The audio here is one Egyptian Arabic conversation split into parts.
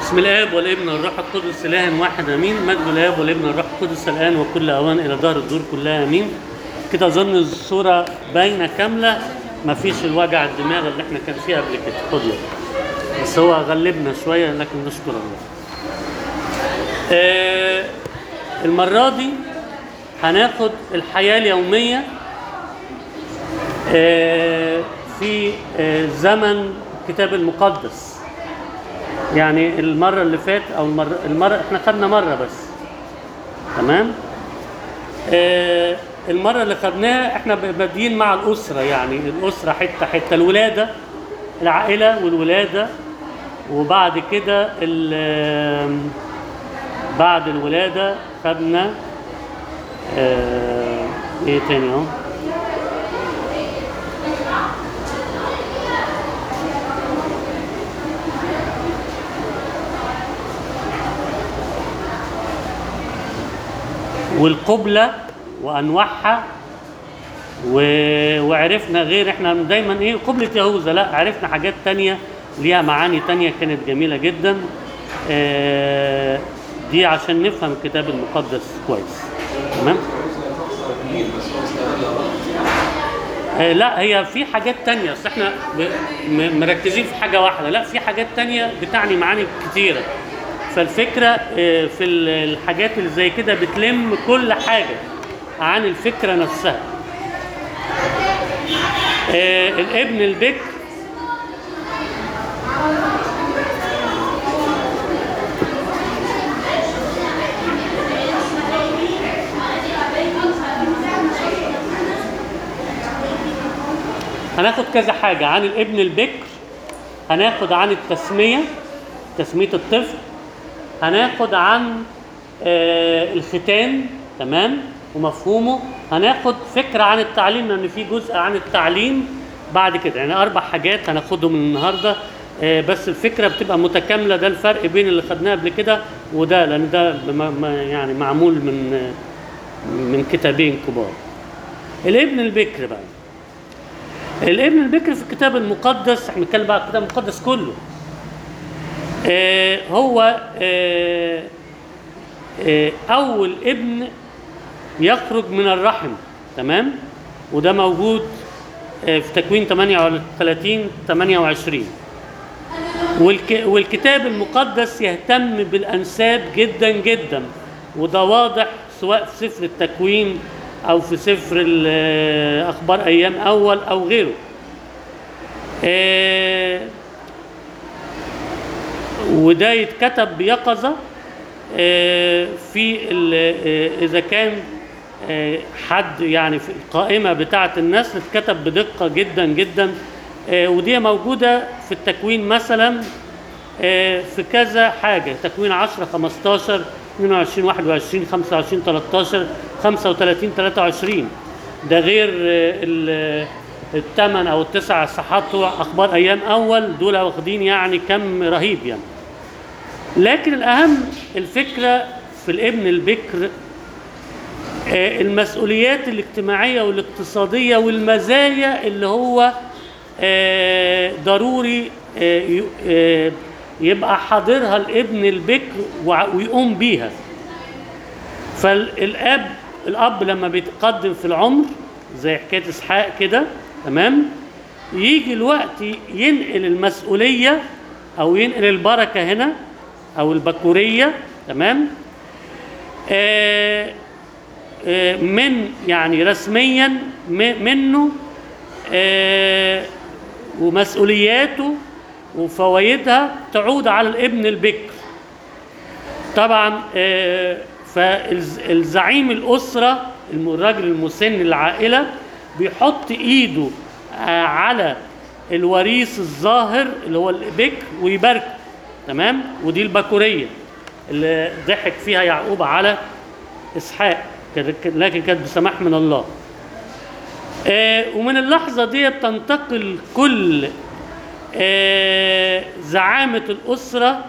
بسم الاب والابن والروح القدس اله واحد امين مجد الاب والابن والروح القدس الان وكل اوان الى دار الدور كلها امين كده اظن الصوره باينه كامله مفيش الوجع الدماغ اللي احنا كان فيها قبل كده خد يلا. بس هو غلبنا شويه لكن نشكر الله آه المره دي هناخد الحياه اليوميه آه في آه زمن الكتاب المقدس يعني المرة اللي فات أو المرة, المرة إحنا خدنا مرة بس تمام آه المرة اللي خدناها إحنا بادئين مع الأسرة يعني الأسرة حتة حتة الولادة العائلة والولادة وبعد كده ال- بعد الولادة خدنا آه إيه تاني أهو والقبلة وأنواعها و... وعرفنا غير احنا دايما ايه قبلة يهوذا لا عرفنا حاجات تانية ليها معاني تانية كانت جميلة جدا آه دي عشان نفهم الكتاب المقدس كويس تمام آه لا هي في حاجات تانية اصل احنا ب- م- مركزين في حاجة واحدة لا في حاجات تانية بتعني معاني كتيرة فالفكرة آه، في ال- الحاجات اللي زي كده بتلم كل حاجة عن الفكرة نفسها آه، الابن البكر هناخد كذا حاجة عن الابن البكر هناخد عن التسمية تسمية الطفل هناخد عن آه، الختان تمام ومفهومه هناخد فكرة عن التعليم لأن في جزء عن التعليم بعد كده يعني أربع حاجات هناخدهم النهاردة آه، بس الفكرة بتبقى متكاملة ده الفرق بين اللي خدناه قبل كده وده لأن ده بم- م- يعني معمول من آه، من كتابين كبار الابن البكر بقى الابن البكر في الكتاب المقدس احنا بنتكلم بقى عن الكتاب المقدس كله آه هو آه آه اول ابن يخرج من الرحم تمام وده موجود آه في تكوين 38 28 والك والكتاب المقدس يهتم بالانساب جدا جدا وده واضح سواء في سفر التكوين او في سفر ال- اخبار ايام اول او غيره آه، وده يتكتب بيقظه آه، في ال- آه، اذا كان آه، حد يعني في القائمه بتاعه النسل اتكتب بدقه جدا جدا آه، ودي موجوده في التكوين مثلا آه، في كذا حاجه تكوين 10 15 22 21 25 13 35 23 ده غير آه، ال- الثمان او التسع صحات بتوع اخبار ايام اول دول واخدين يعني كم رهيب يعني لكن الاهم الفكره في الابن البكر آه، المسؤوليات الاجتماعيه والاقتصاديه والمزايا اللي هو آه، ضروري آه، ي- آه، يبقى حاضرها الابن البكر وع- ويقوم بيها فالاب الاب لما بيتقدم في العمر زي حكايه اسحاق كده تمام يجي الوقت ينقل المسؤوليه او ينقل البركه هنا او البكوريه تمام آه آه من يعني رسميا م- منه آه ومسؤولياته وفوائدها تعود على الابن البكر طبعا آه، فالزعيم الأسرة الم- الراجل المسن العائلة بيحط إيده آه، على الوريث الظاهر اللي هو البكر ويباركه تمام ودي البكورية اللي ضحك فيها يعقوب على إسحاق كان- لكن كانت بسماح من الله آه، ومن اللحظة دي تنتقل كل آه، زعامة الأسرة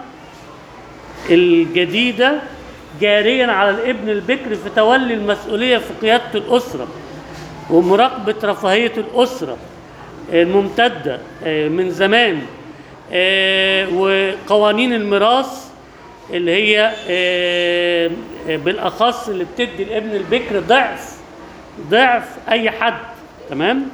الجديدة جاريا على الابن البكر في تولي المسؤولية في قيادة الأسرة ومراقبة رفاهية الأسرة الممتدة آه، من زمان آه، وقوانين الميراث اللي هي آه، آه، بالاخص اللي بتدي الابن البكر ضعف ضعف اي حد تمام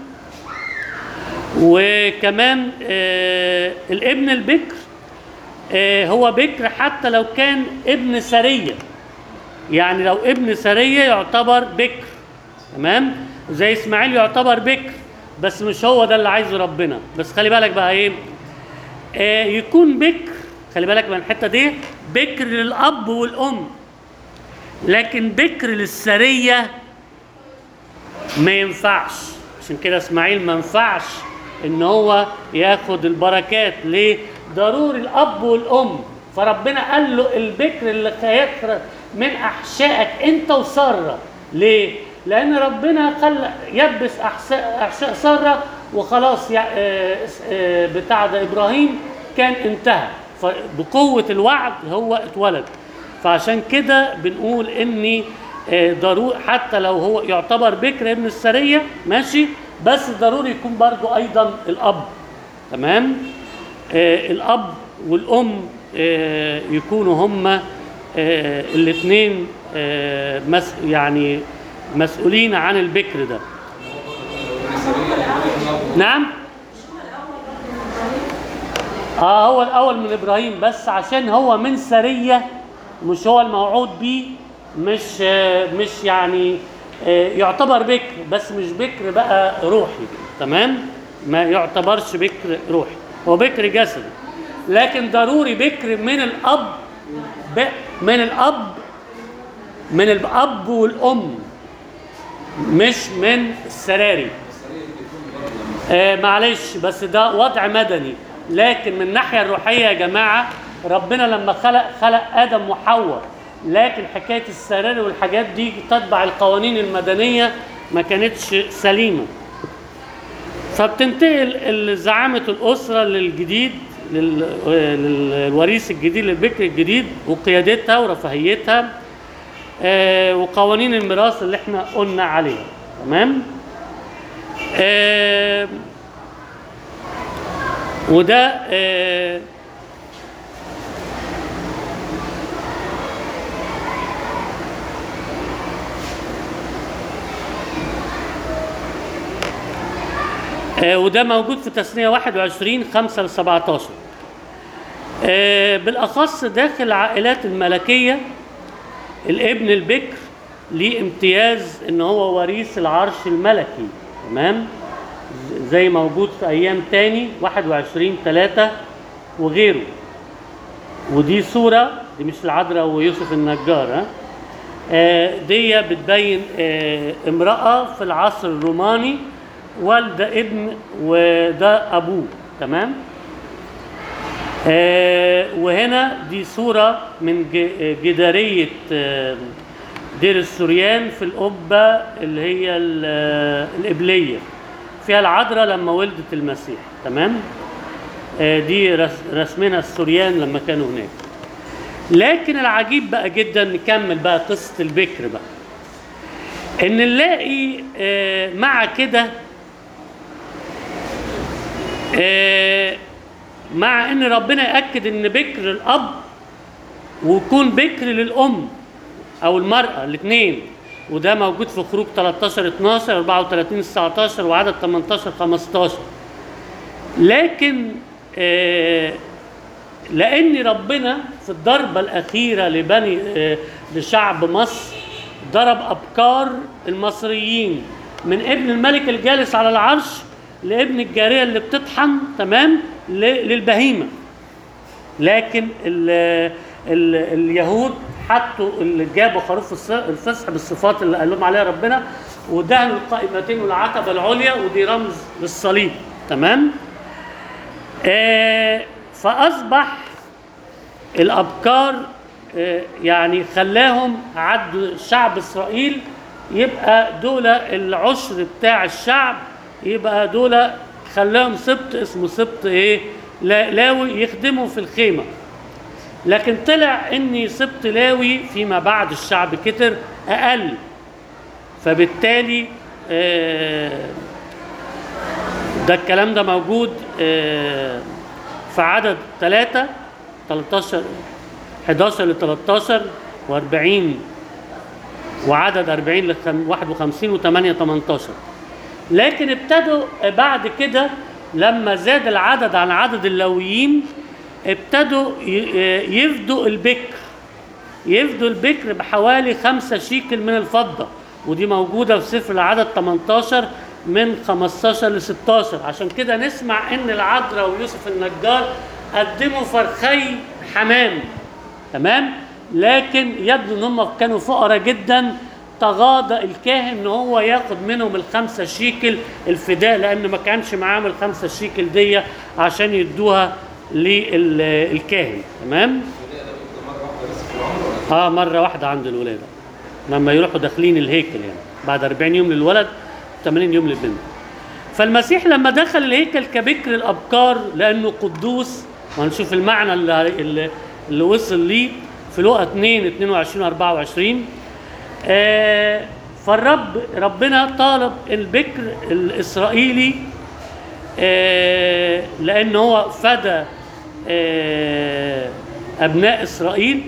وكمان آه، الابن البكر آه، هو بكر حتى لو كان ابن سريه يعني لو ابن سريه يعتبر بكر تمام زي اسماعيل يعتبر بكر بس مش هو ده اللي عايزه ربنا بس خلي بالك بقى ايه آه يكون بكر خلي بالك من الحته دي بكر للاب والام لكن بكر للسريه ما ينفعش عشان كده اسماعيل ما ينفعش ان هو ياخد البركات ليه ضروري الاب والام فربنا قال له البكر اللي هيخرج من احشائك انت وساره ليه لان ربنا خلى يبس احشاء احشاء ساره وخلاص يا آه، آه، بتاع ده ابراهيم كان انتهى فبقوه الوعد هو اتولد فعشان كده بنقول ان آه، ضروري حتى لو هو يعتبر بكر ابن السريه ماشي بس ضروري يكون برضو ايضا الاب تمام آه الاب والام آه يكونوا هما آه الاثنين آه مس يعني مسؤولين عن البكر ده نعم اه هو الاول من ابراهيم بس عشان هو من سريه مش هو الموعود بيه مش آه مش يعني آه يعتبر بكر بس مش بكر بقى روحي تمام ما يعتبرش بكر روحي هو بكر جسدي لكن ضروري بكر من الاب ب- من الاب من الاب والام مش من السراري آه معلش بس ده وضع مدني لكن من الناحيه الروحيه يا جماعه ربنا لما خلق خلق ادم وحواء لكن حكايه السراري والحاجات دي تتبع القوانين المدنيه ما كانتش سليمه فبتنتقل ال- زعامه الاسره للجديد لل- للوريث الجديد للبكر الجديد وقيادتها ورفاهيتها آه، وقوانين الميراث اللي احنا قلنا عليها تمام آه، وده آه، آه، وده موجود في تسنية 21 5 ل 17 آه، بالأخص داخل العائلات الملكية الابن البكر ليه امتياز ان هو وريث العرش الملكي تمام ز- زي موجود في ايام تاني 21 3 وغيره ودي صورة دي مش العذراء ويوسف النجار ها آه، دي بتبين آه، امرأة في العصر الروماني والدة ابن وده أبوه تمام آه، وهنا دي صورة من ج- جدارية آه، دير السوريان في القبة اللي هي ال- آه، القبلية فيها العذراء لما ولدت المسيح تمام آه، دي رس- رسمنا السوريان لما كانوا هناك لكن العجيب بقى جدا نكمل بقى قصة البكر بقى ان نلاقي آه، مع كده آه، مع ان ربنا ياكد ان بكر الاب ويكون بكر للام او المراه الاثنين وده موجود في خروج 13 12 34 19 وعدد 18 15 لكن آه لان ربنا في الضربه الاخيره لبني آه لشعب مصر ضرب ابكار المصريين من ابن الملك الجالس على العرش لابن الجاريه اللي بتطحن تمام ل- للبهيمه لكن ال ال اليهود حطوا اللي جابوا خروف الص- الفصح بالصفات اللي قال لهم عليها ربنا ودهنوا القائمتين والعتبه العليا ودي رمز للصليب تمام آه فاصبح الابكار آه يعني خلاهم عد شعب اسرائيل يبقى دول العشر بتاع الشعب يبقى دول خلاهم سبط اسمه سبط ايه لا- لاوي يخدموا في الخيمه لكن طلع ان سبط لاوي فيما بعد الشعب كتر اقل فبالتالي آه ده الكلام ده موجود آه، في عدد ثلاثة 13 11 ل 13 و40 وعدد 40 ل 51 و8 18 لكن ابتدوا بعد كده لما زاد العدد عن عدد اللويين ابتدوا ي- يفدوا البكر يفدوا البكر بحوالي خمسة شيكل من الفضة ودي موجودة في سفر العدد 18 من 15 ل 16 عشان كده نسمع ان العذراء ويوسف النجار قدموا فرخي حمام تمام لكن يبدو ان هم كانوا فقراء جدا تغاضى الكاهن ان هو ياخد منهم الخمسة شيكل الفداء لان ما كانش معاهم الخمسة شيكل دي عشان يدوها للكاهن تمام اه مره واحده عند الولاده لما يروحوا داخلين الهيكل يعني بعد 40 يوم للولد 80 يوم للبنت فالمسيح لما دخل الهيكل كبكر الابكار لانه قدوس وهنشوف المعنى اللي, اللي, اللي وصل ليه في لقا 2 22 24 آه فالرب ربنا طالب البكر الاسرائيلي آه لان هو فدى آه ابناء اسرائيل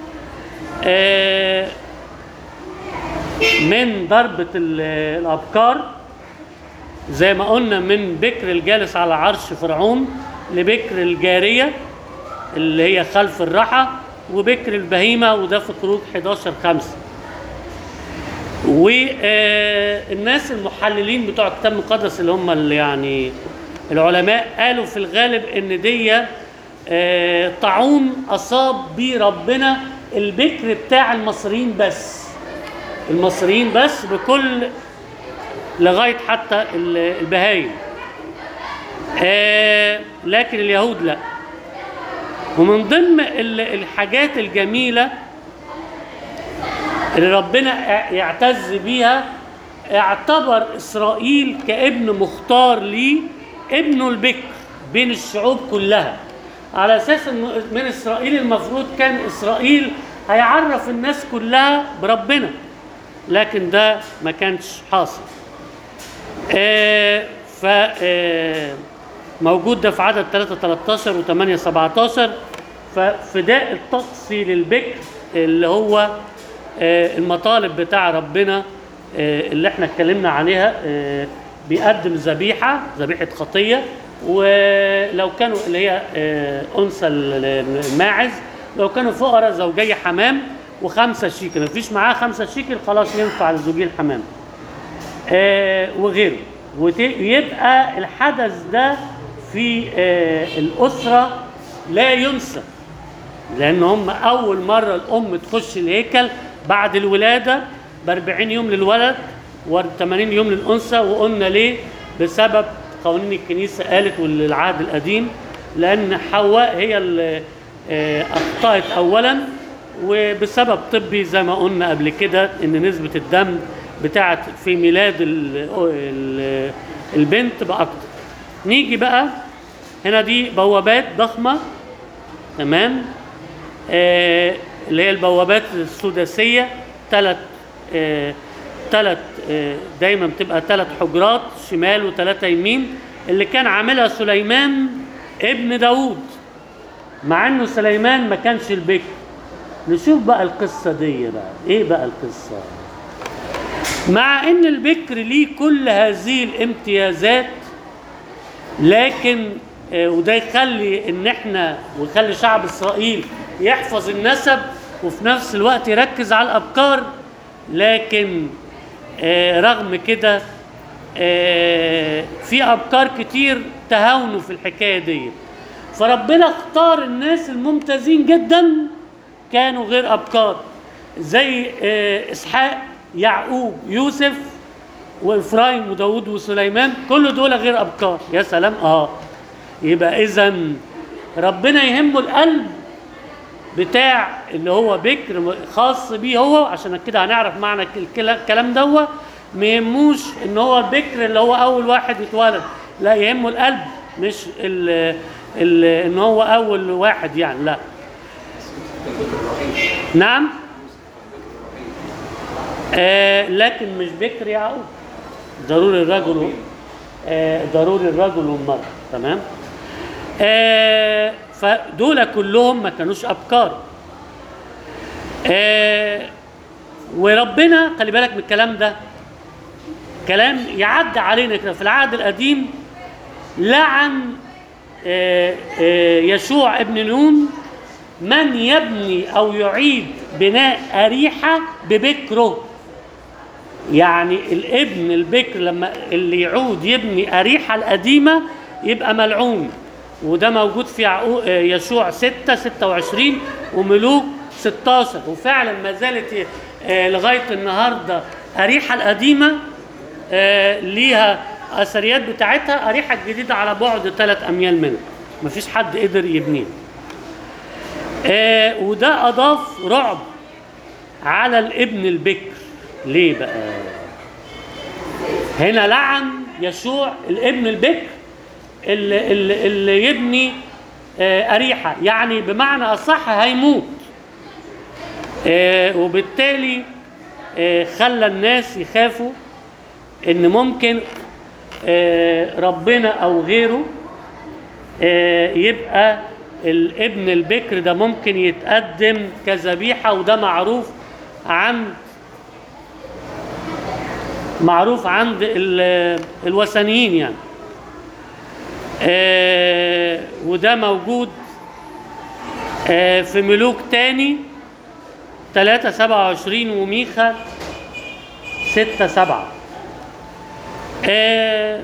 آه، من ضربة ال- الأبكار زي ما قلنا من بكر الجالس على عرش فرعون لبكر الجارية اللي هي خلف الرحى وبكر البهيمة وده في خروج 11 خمسة والناس المحللين بتوع الكتاب المقدس اللي هم اللي يعني العلماء قالوا في الغالب ان دي آه، طاعون اصاب بيه ربنا البكر بتاع المصريين بس المصريين بس بكل لغايه حتى ال- البهايم آه، لكن اليهود لا ومن ضمن ال- الحاجات الجميله اللي ربنا يعتز بيها اعتبر اسرائيل كابن مختار ليه ابنه البكر بين الشعوب كلها على اساس ان من اسرائيل المفروض كان اسرائيل هيعرف الناس كلها بربنا لكن ده ما كانش حاصل آه ف آه موجود ده في عدد 3 13 و8 17 ففداء الطقسي للبكر اللي هو آه المطالب بتاع ربنا آه اللي احنا اتكلمنا عليها آه بيقدم ذبيحه ذبيحه خطيه ولو كانوا اللي هي آه انثى الماعز لو كانوا فقراء زوجي حمام وخمسه شيكل مفيش معاه خمسه شيكل خلاص ينفع لزوجي الحمام آه وغيره ويبقى الحدث ده في آه الأسرة لا ينسى لأن هم أول مرة الأم تخش الهيكل بعد الولادة ب 40 يوم للولد و 80 يوم للأنثى وقلنا ليه؟ بسبب قوانين الكنيسة قالت والعهد القديم لأن حواء هي اللي آه، أخطأت أولا وبسبب طبي زي ما قلنا قبل كده إن نسبة الدم بتاعت في ميلاد ال ال البنت بقى أكتر نيجي بقى هنا دي بوابات ضخمة تمام آه اللي هي البوابات السداسية ثلاث آه ثلاث آه دايما بتبقى ثلاث حجرات شمال وثلاثة يمين اللي كان عاملها سليمان ابن داوود مع انه سليمان ما كانش البكر نشوف بقى القصة دي بقى ايه بقى القصة مع ان البكر ليه كل هذه الامتيازات لكن آه، وده يخلي ان احنا ويخلي شعب اسرائيل يحفظ النسب وفي نفس الوقت يركز على الابكار لكن آه، رغم كده آه، في ابكار كتير تهاونوا في الحكايه دي فربنا اختار الناس الممتازين جدا كانوا غير ابكار زي آه، اسحاق يعقوب يوسف وافرايم وداود وسليمان كل دول غير ابكار يا سلام اه يبقى اذا ربنا يهمه القلب بتاع اللي هو بكر خاص بيه هو عشان كده هنعرف معنى الكلا- الكلام دوت ما يهموش ان هو البكر اللي هو اول واحد يتولد لا يهمه القلب مش ال ال ان هو اول واحد يعني لا نعم آه لكن مش بكر يعقوب ضروري الرجل آه ضروري الرجل والمرأة تمام آه فدول كلهم ما كانوش أبكار آه وربنا خلي بالك من الكلام ده كلام يعدي علينا كده في العهد القديم لعن آه، آه، يشوع ابن نون من يبني او يعيد بناء اريحه ببكره يعني الابن البكر لما اللي يعود يبني اريحه القديمه يبقى ملعون وده موجود في يعقو- آه، يشوع 6 26 وملوك 16 وفعلا ما زالت آه، لغايه النهارده اريحه القديمه آه، ليها اثريات بتاعتها اريحه الجديده على بعد ثلاث اميال منها مفيش حد قدر يبنيها آه، وده اضاف رعب على الابن البكر ليه بقى هنا لعن يشوع الابن البكر اللي, اللي, اللي يبني آه، أريحة يعني بمعنى أصح هيموت آه، وبالتالي آه، خلى الناس يخافوا ان ممكن آه، ربنا او غيره آه، يبقى الابن البكر ده ممكن يتقدم كذبيحة وده معروف عند معروف عند ال- الوثنيين يعني آه، وده موجود آه، في ملوك تاني 3 27 وميخا 6 7 آه،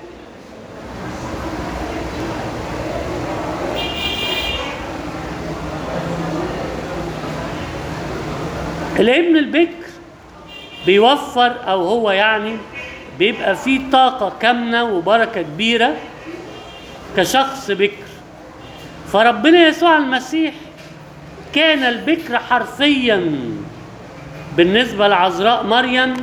الابن البكر بيوفر او هو يعني بيبقى فيه طاقة كامنة وبركة كبيرة كشخص بكر فربنا يسوع المسيح كان البكر حرفيا بالنسبة لعذراء مريم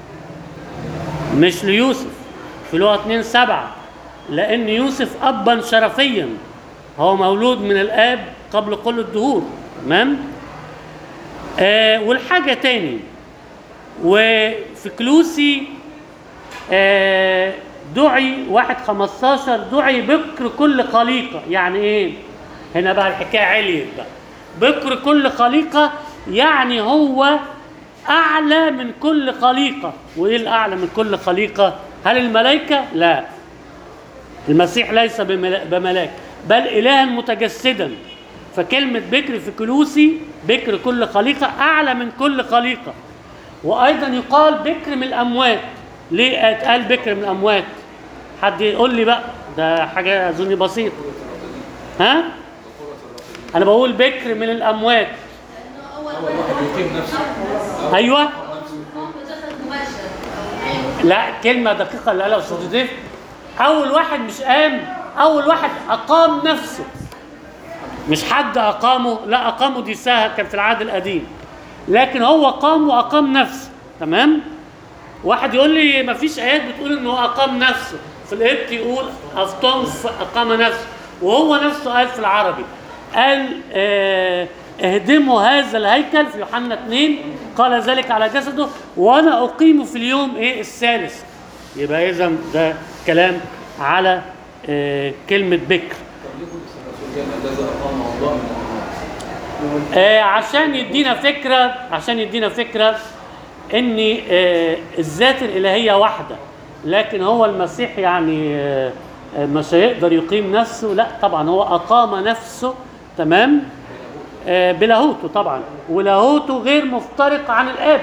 مش ليوسف في لغة 2 7 لأن يوسف أبا شرفيا هو مولود من الآب قبل كل الدهور تمام آه والحاجة تاني وفي كلوسي آه دعي واحد 15 دعي بكر كل خليقة يعني ايه هنا بقى الحكاية عليت بقى بكر كل خليقة يعني هو أعلى من كل خليقة وإيه الأعلى من كل خليقة هل الملائكة لا المسيح ليس بملا- بملاك بل إلها متجسدا فكلمة بكر في كلوسي بكر كل خليقة أعلى من كل خليقة وأيضا يقال بكر من الأموات ليه اتقال بكر من الأموات حد يقول لي بقى ده حاجة أظن بسيطة ها أنا بقول بكر من الأموات هو اول واحد يقيم نفسه أيوه قام بجسد مباشر أو أي لا كلمة دقيقة اللي قالها أستاذ يوسف أول واحد مش قام أول واحد أقام نفسه مش حد أقامه لا أقامه دي سهل كان في العهد القديم لكن هو قام وأقام نفسه تمام واحد يقول لي ما فيش آيات بتقول إنه أقام نفسه في القبط يقول أفطنف أقام نفسه وهو نفسه قال في العربي قال آه اهدموا هذا الهيكل في يوحنا 2 قال ذلك على جسده وانا اقيمه في اليوم ايه الثالث يبقى اذا ده كلام على آه كلمه بكر طب ليه بولس الرسول كان الذي اقام الله من الاموات آه عشان يدينا فكره عشان يدينا فكره ان آه الذات الالهيه واحده لكن هو المسيح يعني آه آه، مش هيقدر يقيم نفسه لا طبعا هو اقام نفسه تمام آه بلاهوته طبعا ولاهوته غير مفترق عن الاب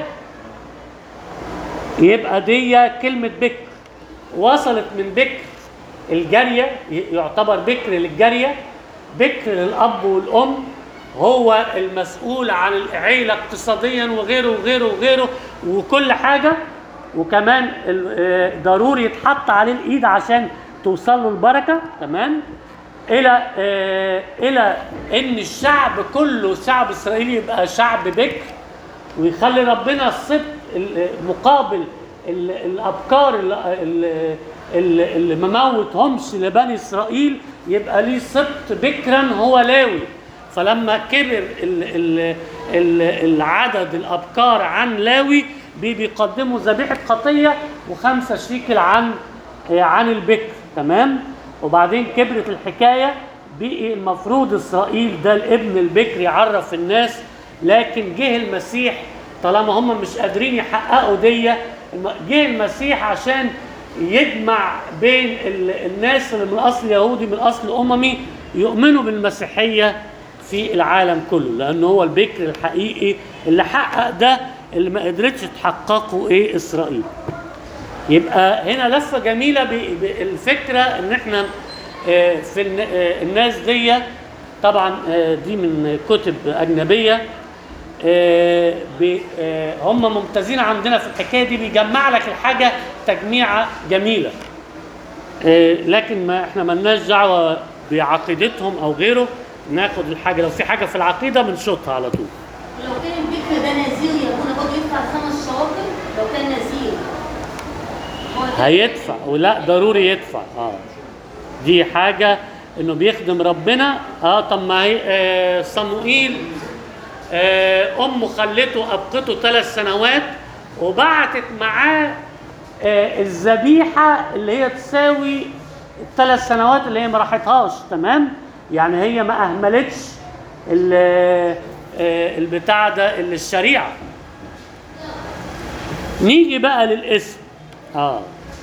يبقى دي كلمه بكر وصلت من بكر الجاريه ي- يعتبر بكر للجاريه بكر للاب والام هو المسؤول عن العيله اقتصاديا وغيره وغيره وغيره وكل حاجه وكمان ال- آه، ضروري يتحط عليه الايد عشان توصل له البركه تمام الى آه، الى ان الشعب كله شعب اسرائيل يبقى شعب بكر ويخلي ربنا الصدق ال- مقابل ال- الابكار ال- ال- ال- اللي ما موتهمش لبني اسرائيل يبقى ليه سبط بكرا هو لاوي فلما كبر ال ال ال العدد الابكار عن لاوي بي- بيقدموا ذبيحه خطيه وخمسه شيكل عن عن البكر تمام وبعدين كبرت الحكايه بقي المفروض اسرائيل ده الابن البكر يعرف الناس لكن جه المسيح طالما هم مش قادرين يحققوا دي الم- جه المسيح عشان يجمع بين ال- الناس اللي من اصل يهودي من اصل اممي يؤمنوا بالمسيحيه في العالم كله لانه هو البكر الحقيقي اللي حقق ده اللي ما قدرتش تحققه ايه اسرائيل يبقى هنا لفه جميله ب- بالفكره ان احنا آه، في الن- آه، الناس دي طبعا آه، دي من كتب اجنبيه آه، ب- آه، هم ممتازين عندنا في الحكايه دي بيجمع لك الحاجه تجميعه جميله آه، لكن ما احنا ملناش دعوه بعقيدتهم او غيره ناخد الحاجه لو في حاجه في العقيده بنشوطها على طول لو كان البكر ده نذير يا ابونا برضه يدفع خمس شواطر لو كان نذير هو ده- هيدفع ولا ضروري يدفع اه دي حاجه انه بيخدم ربنا اه طب ما هي آه صموئيل آه امه خلته ابقته ثلاث سنوات وبعتت معاه آه الذبيحه اللي هي تساوي الثلاث سنوات اللي هي ما راحتهاش تمام يعني هي ما اهملتش ال- آه البتاع ده اللي الشريعه نيجي بقى للاسم اه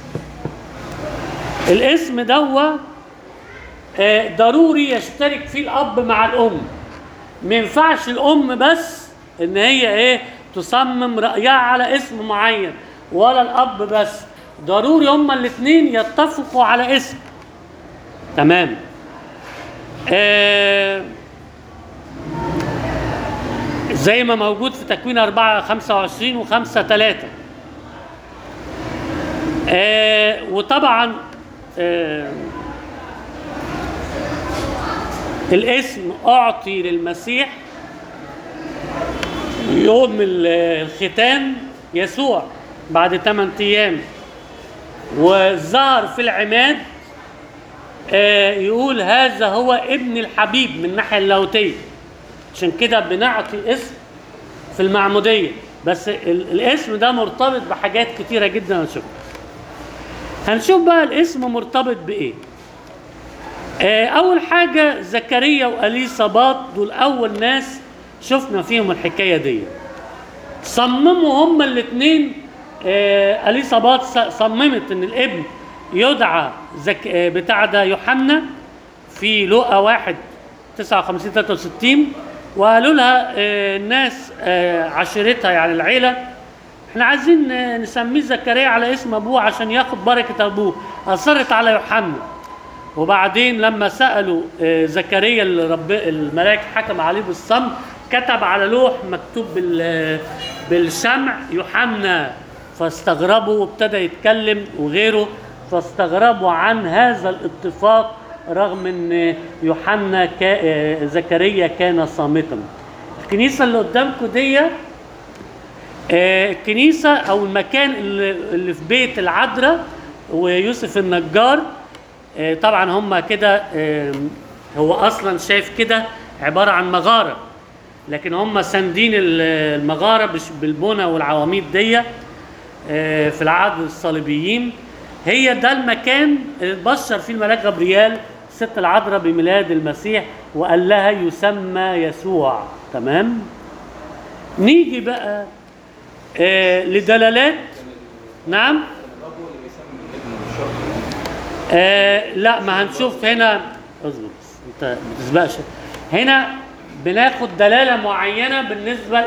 الاسم دوا آه، ضروري يشترك فيه الاب مع الام ما ينفعش الام بس ان هي ايه تصمم رايها على اسم معين ولا الاب بس ضروري هما الاثنين يتفقوا على اسم تمام آه زي ما موجود في تكوين 4 25 و 5 3 آه وطبعا آه الاسم اعطي للمسيح يوم ال- الختان يسوع بعد 8 ايام وظهر في العماد آه يقول هذا هو ابن الحبيب من الناحيه اللاهوتيه عشان كده بنعطي اسم في المعموديه بس ال- الاسم ده مرتبط بحاجات كتيره جدا هنشوفها هنشوف بقى الاسم مرتبط بايه آه، اول حاجه زكريا واليصابات دول اول ناس شفنا فيهم الحكايه دي صمموا هما الاثنين اليصابات ص- صممت ان الابن يدعى زك آه، بتاع ده يوحنا في لقا واحد 59 63 وقالوا لها آه، الناس آه، عشيرتها يعني العيله احنا عايزين آه، نسميه زكريا على اسم ابوه عشان ياخد بركه ابوه اصرت على يوحنا وبعدين لما سالوا آه، زكريا اللي رب الملاك حكم عليه بالصمت كتب على لوح مكتوب بال بالشمع يوحنا فاستغربوا وابتدى يتكلم وغيره فاستغربوا عن هذا الاتفاق رغم ان يوحنا كا آه، زكريا كان صامتا الكنيسه اللي قدامكم دي آه، الكنيسة أو المكان اللي اللي في بيت العذراء ويوسف النجار آه، طبعا هم كده آه، هو أصلا شايف كده عبارة عن مغارة لكن هم ساندين ال- المغارة بش- بالبنى والعواميد دي آه، في العهد الصليبيين هي ده المكان اللي بشر فيه الملاك غبريال ست العذراء بميلاد المسيح وقال لها يسمى يسوع تمام نيجي بقى آه لدلالات نعم الاب هو اللي بيسمي الابن بالشرط آه لا ما هنشوف هنا اصبر بس انت ما بتسبقش هنا بناخد دلاله معينه بالنسبه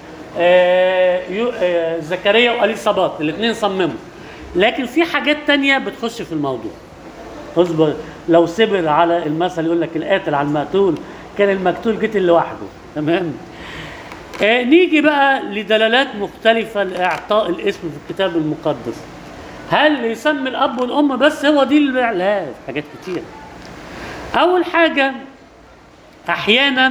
آه يو آه زكريا واليصابات الاثنين صمموا لكن في حاجات تانية بتخش في الموضوع اصبر لو صبر على المثل يقول لك القاتل على المقتول كان المقتول قتل لوحده تمام آه نيجي بقى لدلالات مختلفة لإعطاء الاسم في الكتاب المقدس هل يسمي الأب والأم بس هو دي اللي لا في حاجات كتير أول حاجة أحيانا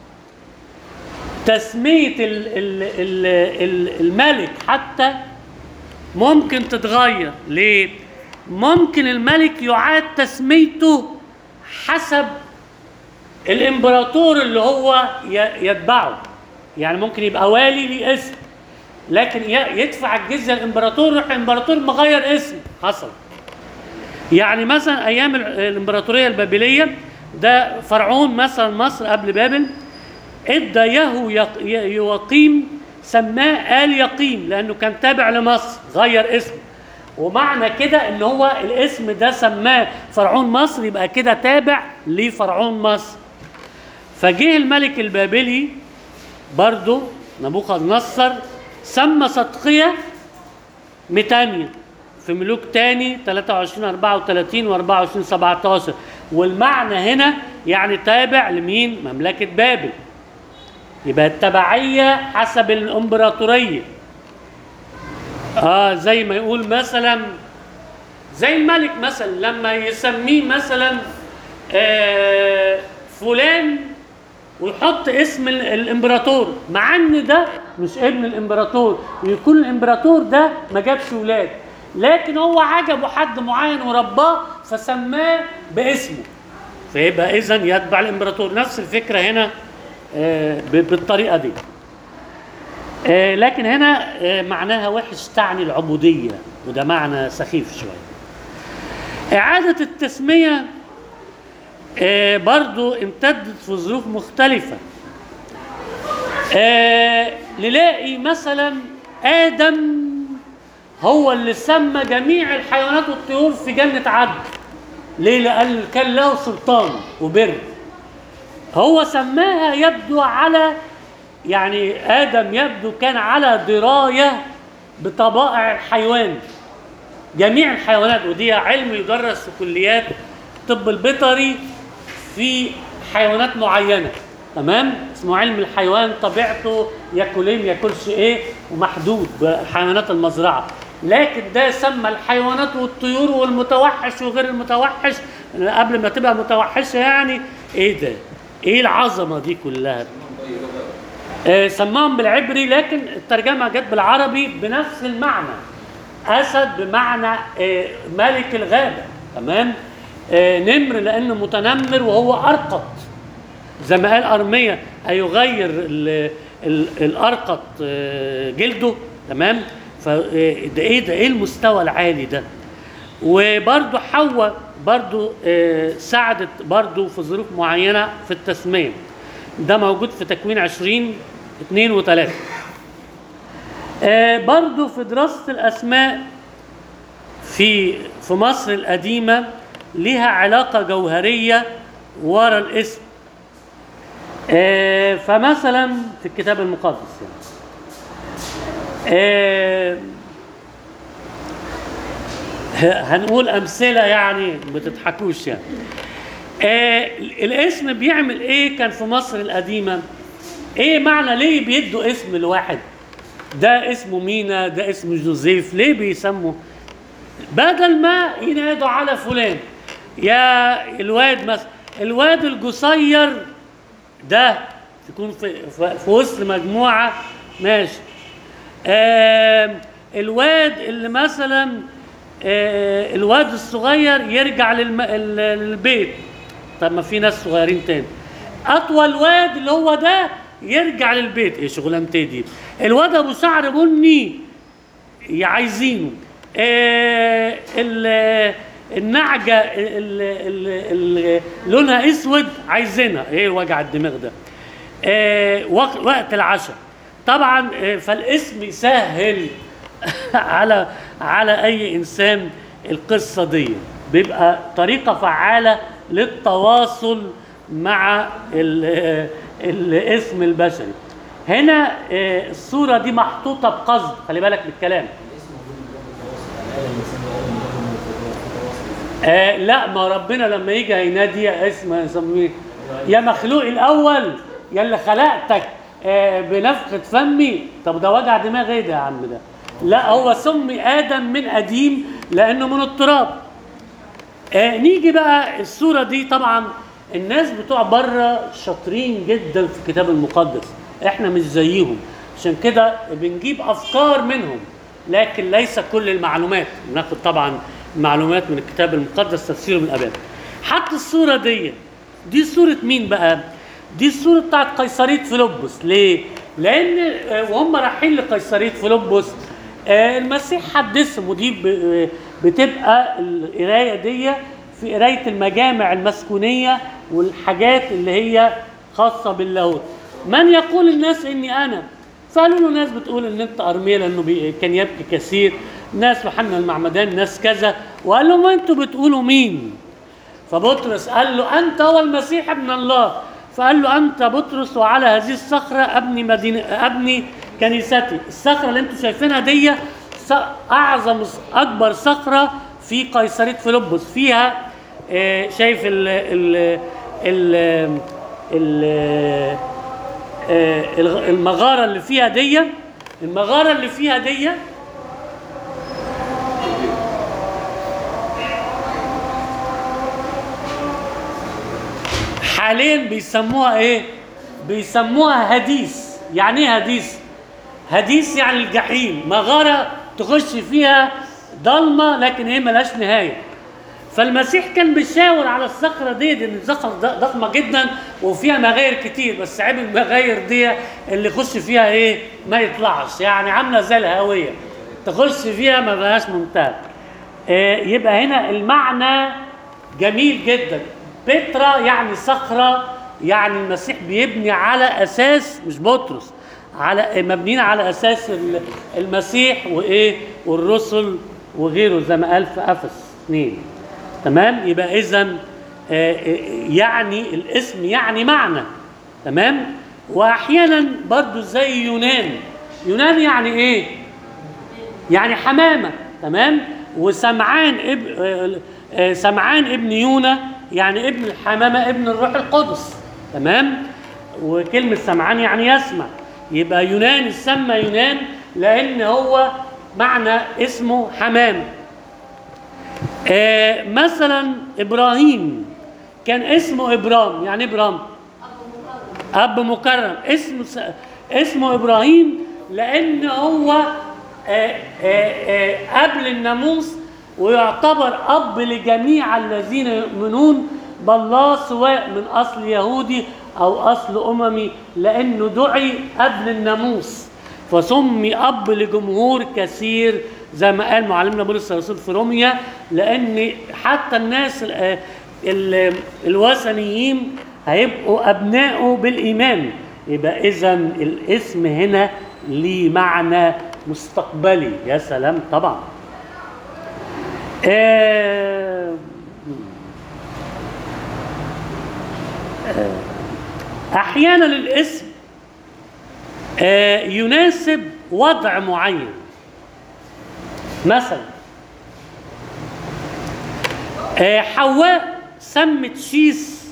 تسمية ال ال ال ال الملك حتى ممكن تتغير ليه؟ ممكن الملك يعاد تسميته حسب الامبراطور اللي هو ي- يتبعه يعني ممكن يبقى والي ليه اسم لكن ي- يدفع الجزيه الامبراطور يروح الامبراطور مغير اسم حصل يعني مثلا ايام ال- الامبراطوريه البابليه ده فرعون مثلا مصر قبل بابل ادى يهو يق- ي- يقيم سماه آل يقيم لأنه كان تابع لمصر غير اسمه ومعنى كده ان هو الاسم ده سماه فرعون مصر يبقى كده تابع لفرعون مصر فجه الملك البابلي برضه نبوخذ نصر سمى صدقية ميتانيا في ملوك تاني 23 34 و 24 17 والمعنى هنا يعني تابع لمين؟ مملكة بابل يبقى التبعية حسب الامبراطورية اه زي ما يقول مثلا زي الملك مثلا لما يسميه مثلا آه فلان ويحط اسم ال- الامبراطور مع ان ده مش ابن الامبراطور يكون الامبراطور ده ما جابش ولاد لكن هو عجبه حد معين ورباه فسماه باسمه فيبقى اذا يتبع الامبراطور نفس الفكره هنا آه، ب- بالطريقه دي آه، لكن هنا آه، معناها وحش تعني العبوديه وده معنى سخيف شويه اعاده التسميه آه، برضو امتدت في ظروف مختلفة آه، نلاقي مثلا آدم هو اللي سمى جميع الحيوانات والطيور في جنة عدن ليه؟ لأن كان له سلطان وبر هو سماها يبدو على يعني آدم يبدو كان على دراية بطبائع الحيوان جميع الحيوانات ودي علم يدرس في كليات الطب البيطري في حيوانات معينه تمام اسمه علم الحيوان طبيعته ياكل ايه ما ياكلش ايه ومحدود بحيوانات المزرعه لكن ده سمى الحيوانات والطيور والمتوحش وغير المتوحش قبل ما تبقى متوحشه يعني ايه ده ايه العظمه دي كلها آه، سماهم بالعبري لكن الترجمه جت بالعربي بنفس المعنى اسد بمعنى آه، ملك الغابه تمام آه، نمر لانه متنمر وهو ارقط زي ما قال ارميه هيغير ال- ال- الارقط آه، جلده تمام فده ايه ده ايه المستوى العالي ده وبرضه حواء برضه آه، ساعدت برضه في ظروف معينه في التسميه ده موجود في تكوين 20 2 و3 آه برضو في دراسة الأسماء في في مصر القديمة ليها علاقة جوهرية ورا الاسم آه فمثلا في الكتاب المقدس يعني آه هنقول أمثلة يعني ما تضحكوش يعني آه الاسم بيعمل ايه كان في مصر القديمة ايه معنى ليه بيدوا اسم لواحد ده اسمه مينا ده اسمه جوزيف ليه بيسموا بدل ما ينادوا على فلان يا الواد مثلا الواد القصير ده يكون في, في, في وسط مجموعة ماشي آه الواد اللي مثلا آه الواد الصغير يرجع للم... ال- للبيت طب ما في ناس صغيرين تاني اطول واد اللي هو ده يرجع للبيت ايه شغلانتي دي الواد ابو شعر بني يا عايزينه آه ال- النعجه اللي لونها اسود عايزينها ايه وجع الدماغ ده آه وق- وقت العشاء طبعا آه، فالاسم يسهل على على اي انسان القصه دي بيبقى طريقه فعاله للتواصل مع ال- الاسم البشري هنا آه، الصوره دي محطوطه بقصد خلي بالك من الكلام آه لا ما ربنا لما يجي هينادي يا اسم يسميه يا مخلوق الاول يا اللي خلقتك آه بنفخه فمي طب ده وجع دماغ ايه ده يا عم ده لا هو سمي ادم من قديم لانه من التراب آه نيجي بقى الصوره دي طبعا الناس بتوع بره شاطرين جدا في الكتاب المقدس احنا مش زيهم عشان كده بنجيب افكار منهم لكن ليس كل المعلومات بناخد طبعا معلومات من الكتاب المقدس تفسيره من الاباء حتى الصوره دي دي صوره مين بقى دي الصوره بتاعت قيصريه فيلبس ليه لان آه، وهم رايحين لقيصريه فيلبس آه، المسيح حدثهم ودي ب- بتبقى القرايه دي في قرايه المجامع المسكونيه والحاجات اللي هي خاصه باللاهوت من يقول الناس اني انا فقالوا له ناس بتقول ان انت ارميا لانه بي- كان يبكي كثير ناس يوحنا المعمدان ناس كذا وقال لهم انتوا بتقولوا مين فبطرس قال له انت هو المسيح ابن الله فقال له انت بطرس وعلى هذه الصخره ابني مدينه ابني كنيستي الصخره اللي انتم شايفينها دي ص- اعظم اكبر صخره في قيصريه فيلبس فيها آه، شايف ال ال ال ال آه، الغ- المغاره اللي فيها دي المغاره اللي فيها دي حاليا بيسموها ايه بيسموها هديس يعني ايه هديس هديس يعني الجحيم مغاره تخش فيها ضلمه لكن هي ملهاش نهايه فالمسيح كان بيشاور على الصخره دي دي إن الصخره ض- ضخمه جدا وفيها مغاير كتير بس عيب المغاير دي اللي يخش فيها ايه ما يطلعش يعني عامله زي الهاويه تخش فيها ما بقاش منتهى آه، يبقى هنا المعنى جميل جدا بترا يعني صخره يعني المسيح بيبني على اساس مش بطرس على مبنيين على اساس ال- المسيح وايه والرسل وغيره زي ما قال في افس 2 تمام يبقى اذا يعني الاسم يعني معنى تمام واحيانا برضو زي يونان يونان يعني ايه يعني حمامه تمام وسمعان اب آه، آه، سمعان ابن يونا يعني ابن الحمامه ابن الروح القدس تمام وكلمه سمعان يعني يسمع يبقى يونان سمى يونان لان هو معنى اسمه حمامه آه مثلا ابراهيم كان اسمه ابرام يعني إيه ابرام اب مكرم اسمه س... اسمه ابراهيم لان هو آه، آه، آه، قبل الناموس ويعتبر اب لجميع الذين يؤمنون بالله سواء من اصل يهودي او اصل اممي لانه دعي قبل الناموس فسمي اب لجمهور كثير زي ما قال معلمنا بولس الرسول في روميا لان حتى الناس ال- ال- الوثنيين هيبقوا ابنائه بالايمان يبقى اذا الاسم هنا ليه معنى مستقبلي يا سلام طبعا آه، آه، احيانا الاسم آه، يناسب وضع معين مثلا آه، حواء سمت شيس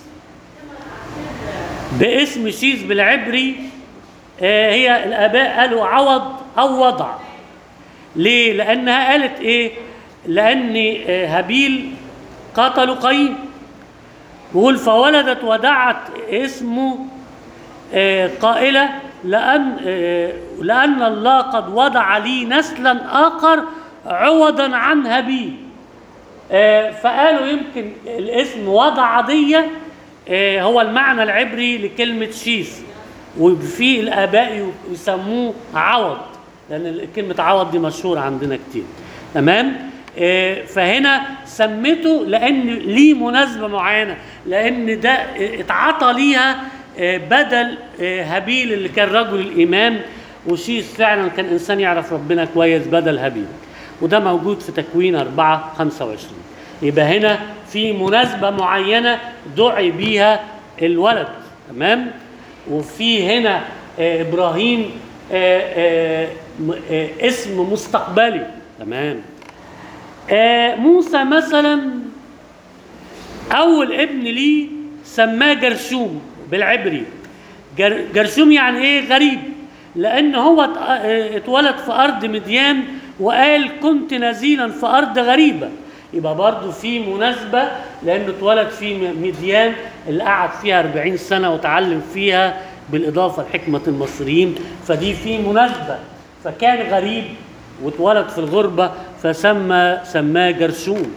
باسم شيس بالعبري آه، هي الاباء قالوا عوض او وضع ليه لانها قالت ايه لان آه، هابيل قتلوا قايين بيقول فولدت ودعت اسمه آه، قائلة لأن آه، لأن الله قد وضع لي نسلا آخر عوضا عن هابيل آه، فقالوا يمكن الاسم وضع دي آه، هو المعنى العبري لكلمة شيس وفي الآباء يسموه عوض لأن كلمة عوض دي مشهورة عندنا كتير تمام آه، فهنا سمته لأن ليه مناسبة معينة لأن ده آه، اتعطى ليها آه، بدل آه، هابيل اللي كان رجل الإيمان وشيس فعلا كان إنسان يعرف ربنا كويس بدل هابيل وده موجود في تكوين 4 25 يبقى هنا في مناسبة معينة دعي بيها الولد تمام وفي هنا آه، إبراهيم آه، آه، م- آه، اسم مستقبلي تمام آه، موسى مثلا أول ابن ليه سماه جرشوم بالعبري جر- جرشوم يعني إيه غريب لأن هو ات- آه، اتولد في أرض مديان وقال كنت نزيلا في أرض غريبة يبقى برضو في مناسبة لأنه اتولد في م- مديان اللي قعد فيها 40 سنة وتعلم فيها بالإضافة لحكمة المصريين فدي في مناسبة فكان غريب واتولد في الغربة فسمى سماه جرشوم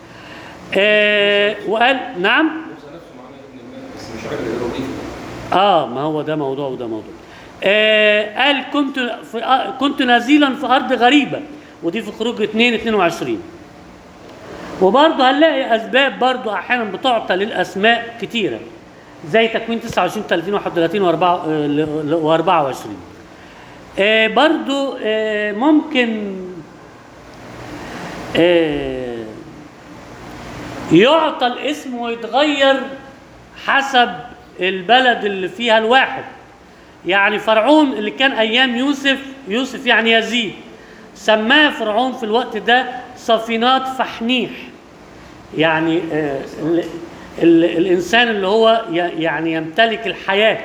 آه وقال نعم موسى نفسه معناه ابن الملك بس مش عارف الهيروغليفي اه ما هو ده موضوع وده موضوع آه قال كنت في آه كنت نزيلا في ارض غريبه ودي في خروج 2 22 وبرضه هنلاقي اسباب برضه احيانا بتعطى للاسماء كتيره زي تكوين 29 30 31 و24 آه برضو آه ممكن آه يعطى الاسم ويتغير حسب البلد اللي فيها الواحد يعني فرعون اللي كان ايام يوسف يوسف يعني يزيد سماه فرعون في الوقت ده صفينات فحنيح يعني آه ال ال الانسان اللي هو ي- يعني يمتلك الحياه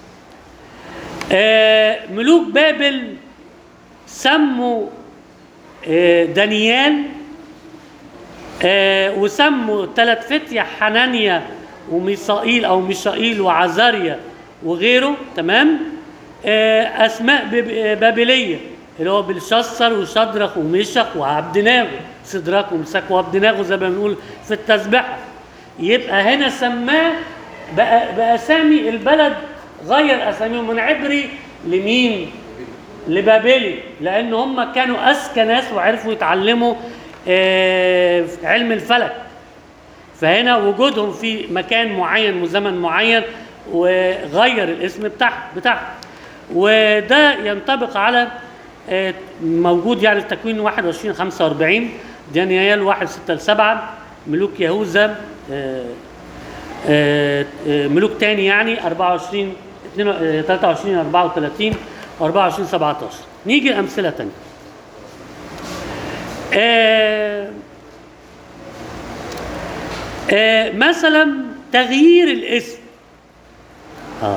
آه ملوك بابل سموا آه دانيال آه وسموا ثلاث فتية حنانيا وميسائيل او ميشائيل وعزاريا وغيره تمام آه اسماء باب- بابليه اللي هو بلشسر وشدرخ وميشخ وعبدناغو سدراك ومساك وعبدناغو زي ما بنقول في التسبحه يبقى هنا سماه بأ- باسامي البلد غير اساميهم من عبري لمين؟ لبابلي لان هم كانوا اذكى ناس وعرفوا يتعلموا آه، علم الفلك فهنا وجودهم في مكان معين وزمن معين وغير الاسم بتاعه بتاعه وده ينطبق على آه، موجود يعني في تكوين 21 45 دانيال 1 6 ل 7 ملوك يهوذا آه، آه، آه، ملوك تاني يعني 24 22 آه، 23 34 24 17 نيجي لامثله تانيه آه، آه، مثلا تغيير الاسم آه.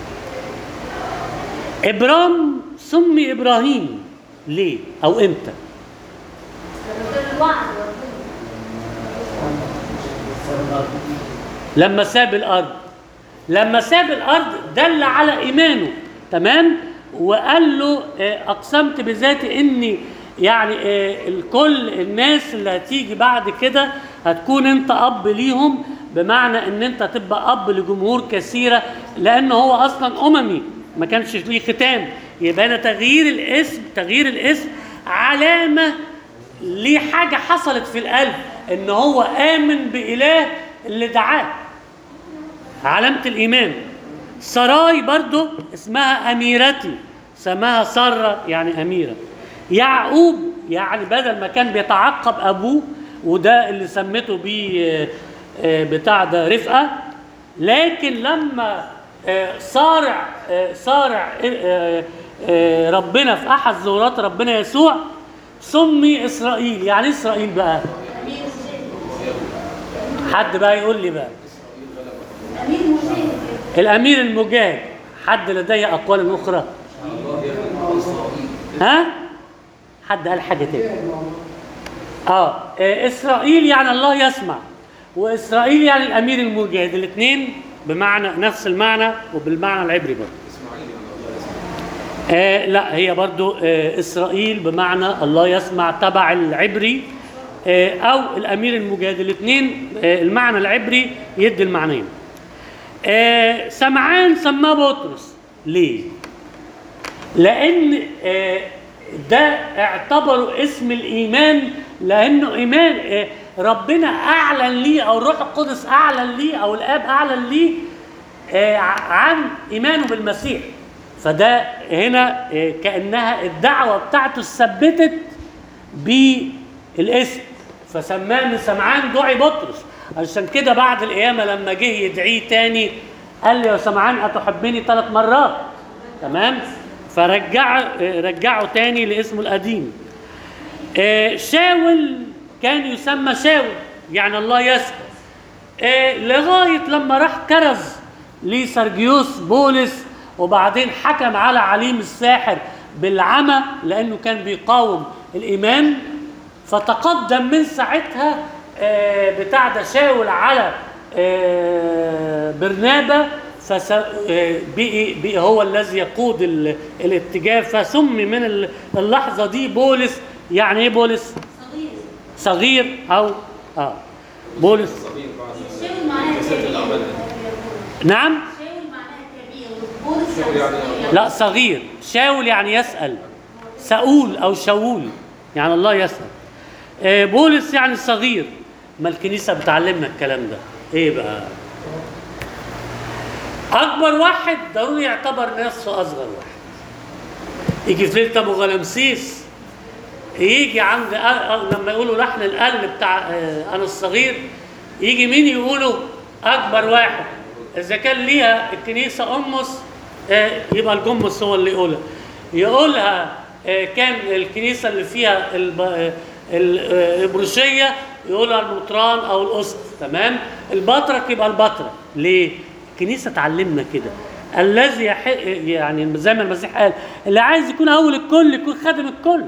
ابرام سمي ابراهيم ليه او امتى لما كان الوعد ربنا لما ساب الارض لما ساب الارض دل على ايمانه تمام وقال له آه، اقسمت بذاتي اني يعني آه، الكل الناس اللي هتيجي بعد كده هتكون انت اب ليهم بمعنى ان انت تبقى اب لجمهور كثيره لان هو اصلا اممي ما كانش ليه ختام يبقى هنا تغيير الاسم تغيير الاسم علامه لحاجه حصلت في القلب ان هو امن باله اللي دعاه علامة الإيمان سراي برضو اسمها أميرتي سماها سارة يعني أميرة يعقوب يعني بدل ما كان بيتعقب أبوه وده اللي سمته بيه آه، آه، بتاع ده رفقة لكن لما آه، صارع آه، صارع آه، آه، ربنا في أحد ظهورات ربنا يسوع سمي إسرائيل يعني إيه إسرائيل بقى امير مجاهد حد بقى يقول لي بقى امير مجاهد الامير المجاهد حد لديه اقوال اخرى الله يعلم إسرائيل ها حد قال حاجه تاني اه آه، اسرائيل يعني الله يسمع واسرائيل يعني الامير المجاهد الاثنين بمعنى نفس المعنى وبالمعنى العبري برضه إسماعيل يعني الله يسمع آه لا هي برضو آه إسرائيل بمعنى الله يسمع تبع العبري آه أو الأمير المجاهد الاثنين آه المعنى العبري يدي المعنيين آه سمعان سماه بطرس ليه؟ لأن آه ده اعتبروا اسم الإيمان لأنه إيمان آه ربنا أعلن ليه أو الروح القدس أعلن ليه أو الآب أعلن ليه آه، عن ايمانه بالمسيح فده هنا آه، كانها الدعوه بتاعته ثبتت بالاسم فسماه من سمعان دعي بطرس عشان كده بعد القيامه لما جه يدعيه تاني قال له يا سمعان اتحبني ثلاث مرات تمام فرجع آه، رجعه تاني لاسمه القديم آه، شاول كان يسمى شاول يعني الله يسأل آه، لغايه لما راح كرز لسرجيوس بولس وبعدين حكم على عليم الساحر بالعمى لانه كان بيقاوم الايمان فتقدم من ساعتها آه، بتاع ده شاول على آه، برنابا فس آه، بقي, بقي هو الذي يقود ال- الاتجاه فسمي من ال- اللحظه دي بولس يعني ايه بولس؟ صغير صغير او اه بولس صغير بعد شاول معناها كسرت كبير الأعمال نعم شاول معناها كبير وبولس شاول يعني صغير. لا صغير شاول يعني يسأل سؤول أو شاول يعني الله يسأل آه، بولس يعني صغير ما الكنيسة بتعلمنا الكلام ده ايه بقى اكبر واحد ضروري يعتبر نفسه اصغر واحد يجي في ليله ابو غلامسيس يجي عند أ- أ- لما يقولوا لحن القل بتاع آه، انا الصغير يجي مين يقولوا اكبر واحد اذا كان ليها الكنيسه امس آه، يبقى الجمس هو اللي يقولها يقولها آه، كان الكنيسه اللي فيها الب- آه، ال- آه، الابروشيه يقولها المطران او الاسقف تمام البطرك يبقى البطرك ليه الكنيسه تعلمنا كده الذي يحق يعني زي ما المسيح قال اللي عايز يكون اول الكل يكون خادم الكل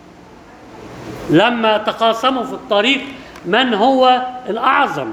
لما تقاسموا في الطريق من هو الأعظم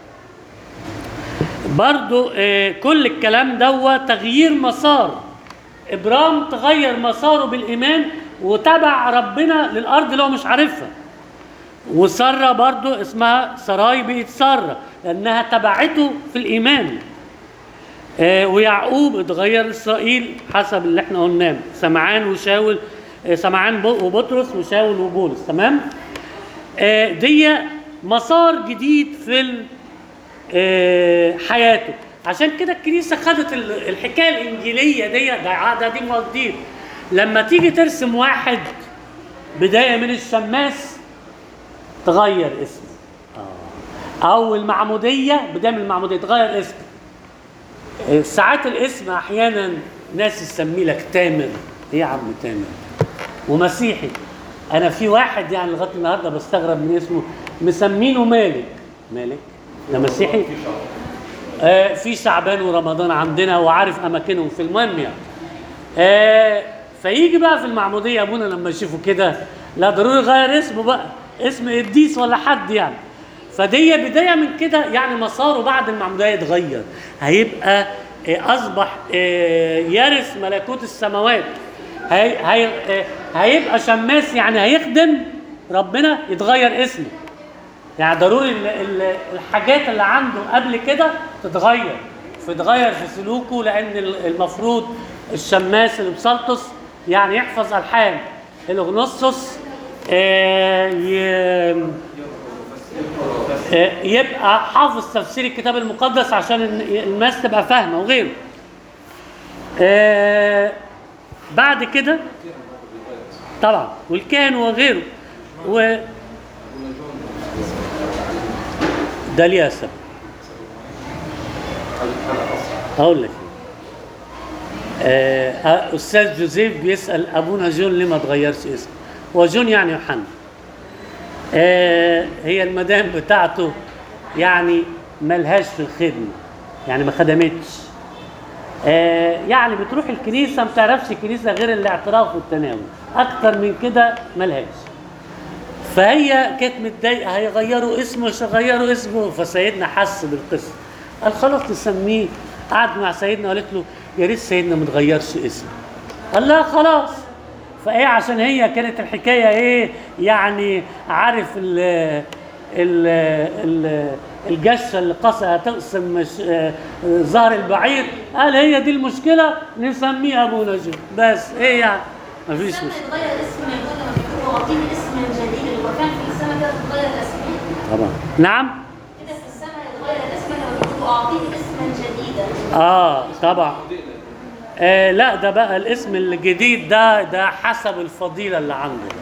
برضو آه، كل الكلام ده تغيير مسار إبرام تغير مساره بالإيمان وتبع ربنا للأرض اللي هو مش عارفها وسارة برضو اسمها سراي بقت سارة لأنها تبعته في الإيمان آه، ويعقوب اتغير اسرائيل حسب اللي احنا قلناه سمعان وشاول آه، سمعان ب- وبطرس وشاول وبولس تمام آه، دي مسار جديد في ال- آه، حياته عشان كده الكنيسه خدت ال- الحكايه الانجيليه دي ده عاده دي جديد لما تيجي ترسم واحد بدايه من الشماس تغير اسمه آه. او المعموديه بدايه من المعموديه تغير اسمه ساعات الاسم احيانا ناس تسميه لك تامر ايه يا عم تامر ومسيحي انا في واحد يعني لغايه النهارده بستغرب من اسمه مسمينه مالك مالك ده مسيحي آه في شعبان ورمضان عندنا وعارف اماكنهم في المهم يعني آه فيجي بقى في المعموديه ابونا لما يشوفوا كده لا ضروري يغير اسمه بقى اسم قديس ولا حد يعني فدي بدايه من كده يعني مساره بعد المعموديه يتغير هيبقى آه، اصبح آه، يرث ملكوت السماوات هي هي آه، هيبقى شماس يعني هيخدم ربنا يتغير اسمه يعني ضروري ال- ال- الحاجات اللي عنده قبل كده تتغير فتغير في سلوكه لان ال- المفروض الشماس اللي بسلطس يعني يحفظ الحان الاغنوسوس آه، ي- آه، يبقى حافظ تفسير الكتاب المقدس عشان الن- الناس تبقى فاهمه وغيره آه، بعد كده طبعا والكاهن وغيره و ده ليها سبب هقول لك آه، آه، استاذ جوزيف بيسال ابونا جون ليه ما تغيرش اسمه هو جون يعني يوحنا آه، هي المدام بتاعته يعني ملهاش في الخدمه يعني ما خدمتش آه، يعني بتروح الكنيسه ما تعرفش الكنيسه غير الاعتراف والتناول اكتر من كده ملهاش فهي كانت متضايقه هيغيروا اسمه مش هيغيروا اسمه فسيدنا حس بالقصه قال خلاص نسميه قعد مع سيدنا وقالت له يا ريت سيدنا ما تغيرش اسمه قال لا خلاص فايه عشان هي كانت الحكايه ايه يعني عارف ال ال ال الجشه اللي قصها تقسم مش آه، آه، ظهر البعير قال هي دي المشكله نسميه ابو نجم بس ايه يعني مفيش السنة مشكله يتغير اسم يقول لما بيقولوا اعطيني اسما جديدا هو كان في السماء كده بتتغير الاسماء طبعا نعم كده في السماء يتغير الاسم لما بيقولوا اعطيني اسما جديدا اه طبعا آه لا ده بقى الاسم الجديد ده ده حسب الفضيلة اللي عنده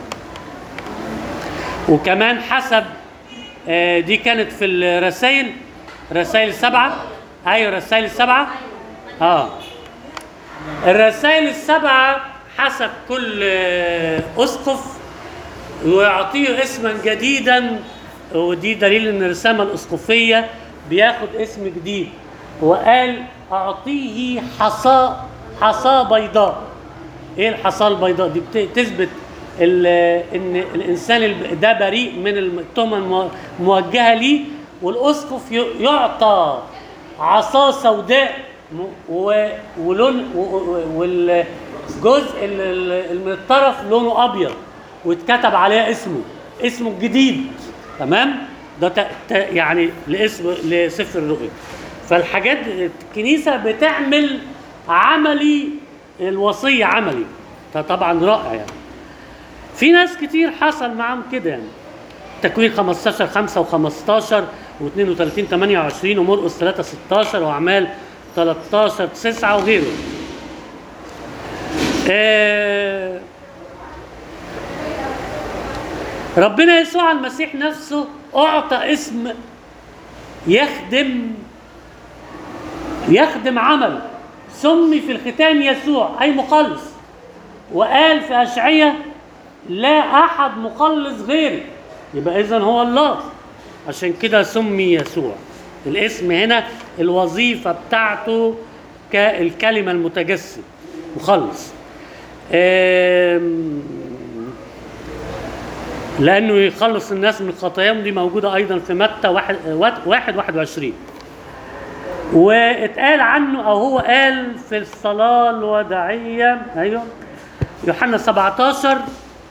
وكمان حسب آه دي كانت في الرسائل رسائل سبعة ايوه رسائل السبعة اه الرسائل السبعة حسب كل آه، اسقف ويعطيه اسما جديدا ودي دليل ان الرسامه الاسقفيه بياخد اسم جديد وقال اعطيه حصى حصى بيضاء ايه الحصى البيضاء دي بت- تثبت ال- ان الانسان الب- ده بريء من التهمه المو- الموجهه ليه والاسقف ي- يعطى عصا سوداء م- و- ولون و- و- والجزء ال- ال- اللي من الطرف لونه ابيض واتكتب عليها اسمه اسمه الجديد تمام ده ت- ت- يعني لاسم لسفر الرؤيا فالحاجات الكنيسه بتعمل عملي الوصيه عملي فطبعا رائع يعني في ناس كتير حصل معاهم كده يعني تكوين 15 5 و15 و32 28 ومرقس 3 16 واعمال 13 9 وغيره آه ربنا يسوع المسيح نفسه اعطى اسم يخدم يخدم عمله سمي في الختان يسوع اي مخلص وقال في اشعياء لا احد مخلص غيري يبقى اذا هو الله عشان كده سمي يسوع الاسم هنا الوظيفه بتاعته كالكلمه المتجسد مخلص آم، لانه يخلص الناس من خطاياهم دي موجوده ايضا في متى واحد واحد 21 واتقال عنه او هو قال في الصلاه الوداعيه ايوه يوحنا 17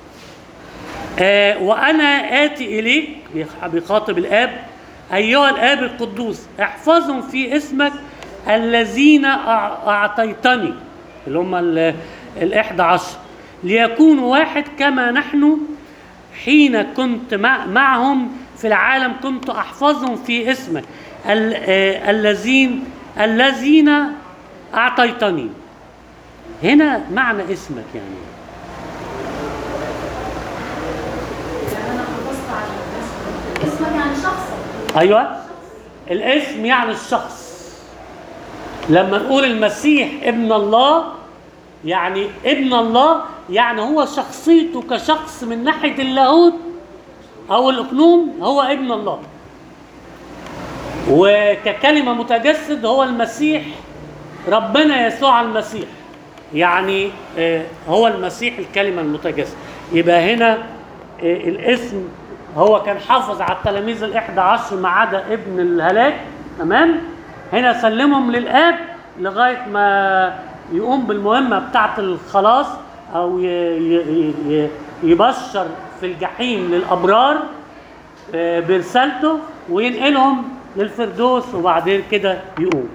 آه وانا اتي اليك بيخ- بيخاطب الاب ايها الاب القدوس احفظهم في اسمك الذين أع- اعطيتني اللي هم ال- الاحدى عشر ليكونوا واحد كما نحن حين كنت مع معهم في العالم كنت احفظهم في اسمك ال- آه، الذين الذين اعطيتني هنا معنى اسمك يعني يعني انا حفظت على الاسم اسمك يعني شخصك ايوه الاسم يعني الشخص لما نقول المسيح ابن الله يعني ابن الله يعني هو شخصيته كشخص من ناحيه اللاهوت او الاقنوم هو ابن الله وككلمه متجسد هو المسيح ربنا يسوع المسيح يعني آه، هو المسيح الكلمه المتجسد يبقى هنا آه، الاسم هو كان حافظ على التلاميذ الاحدى عشر ما عدا ابن الهلاك تمام هنا سلمهم للاب لغايه ما يقوم بالمهمه بتاعه الخلاص او ي- ي- ي- يبشر في الجحيم للابرار آه، برسالته وينقلهم للفردوس وبعدين كده يقوم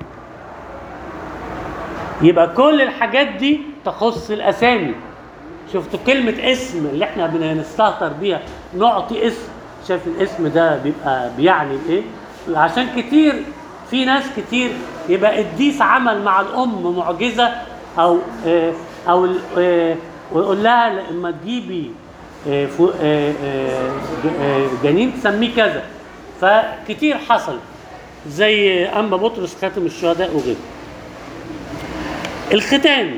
يبقى كل الحاجات دي تخص الاسامي شفتوا كلمة اسم اللي احنا بنستهتر بيها نعطي اسم شايف الاسم ده بيبقى بيعني ايه عشان كتير في ناس كتير يبقى قديس عمل مع الام معجزة او آه، او ال- آه، ويقول لها لما تجيبي آه، فو- آه، آه، ج- آه، جنين تسميه كذا فكتير حصل زي انبا بطرس خاتم الشهداء وغيره الختان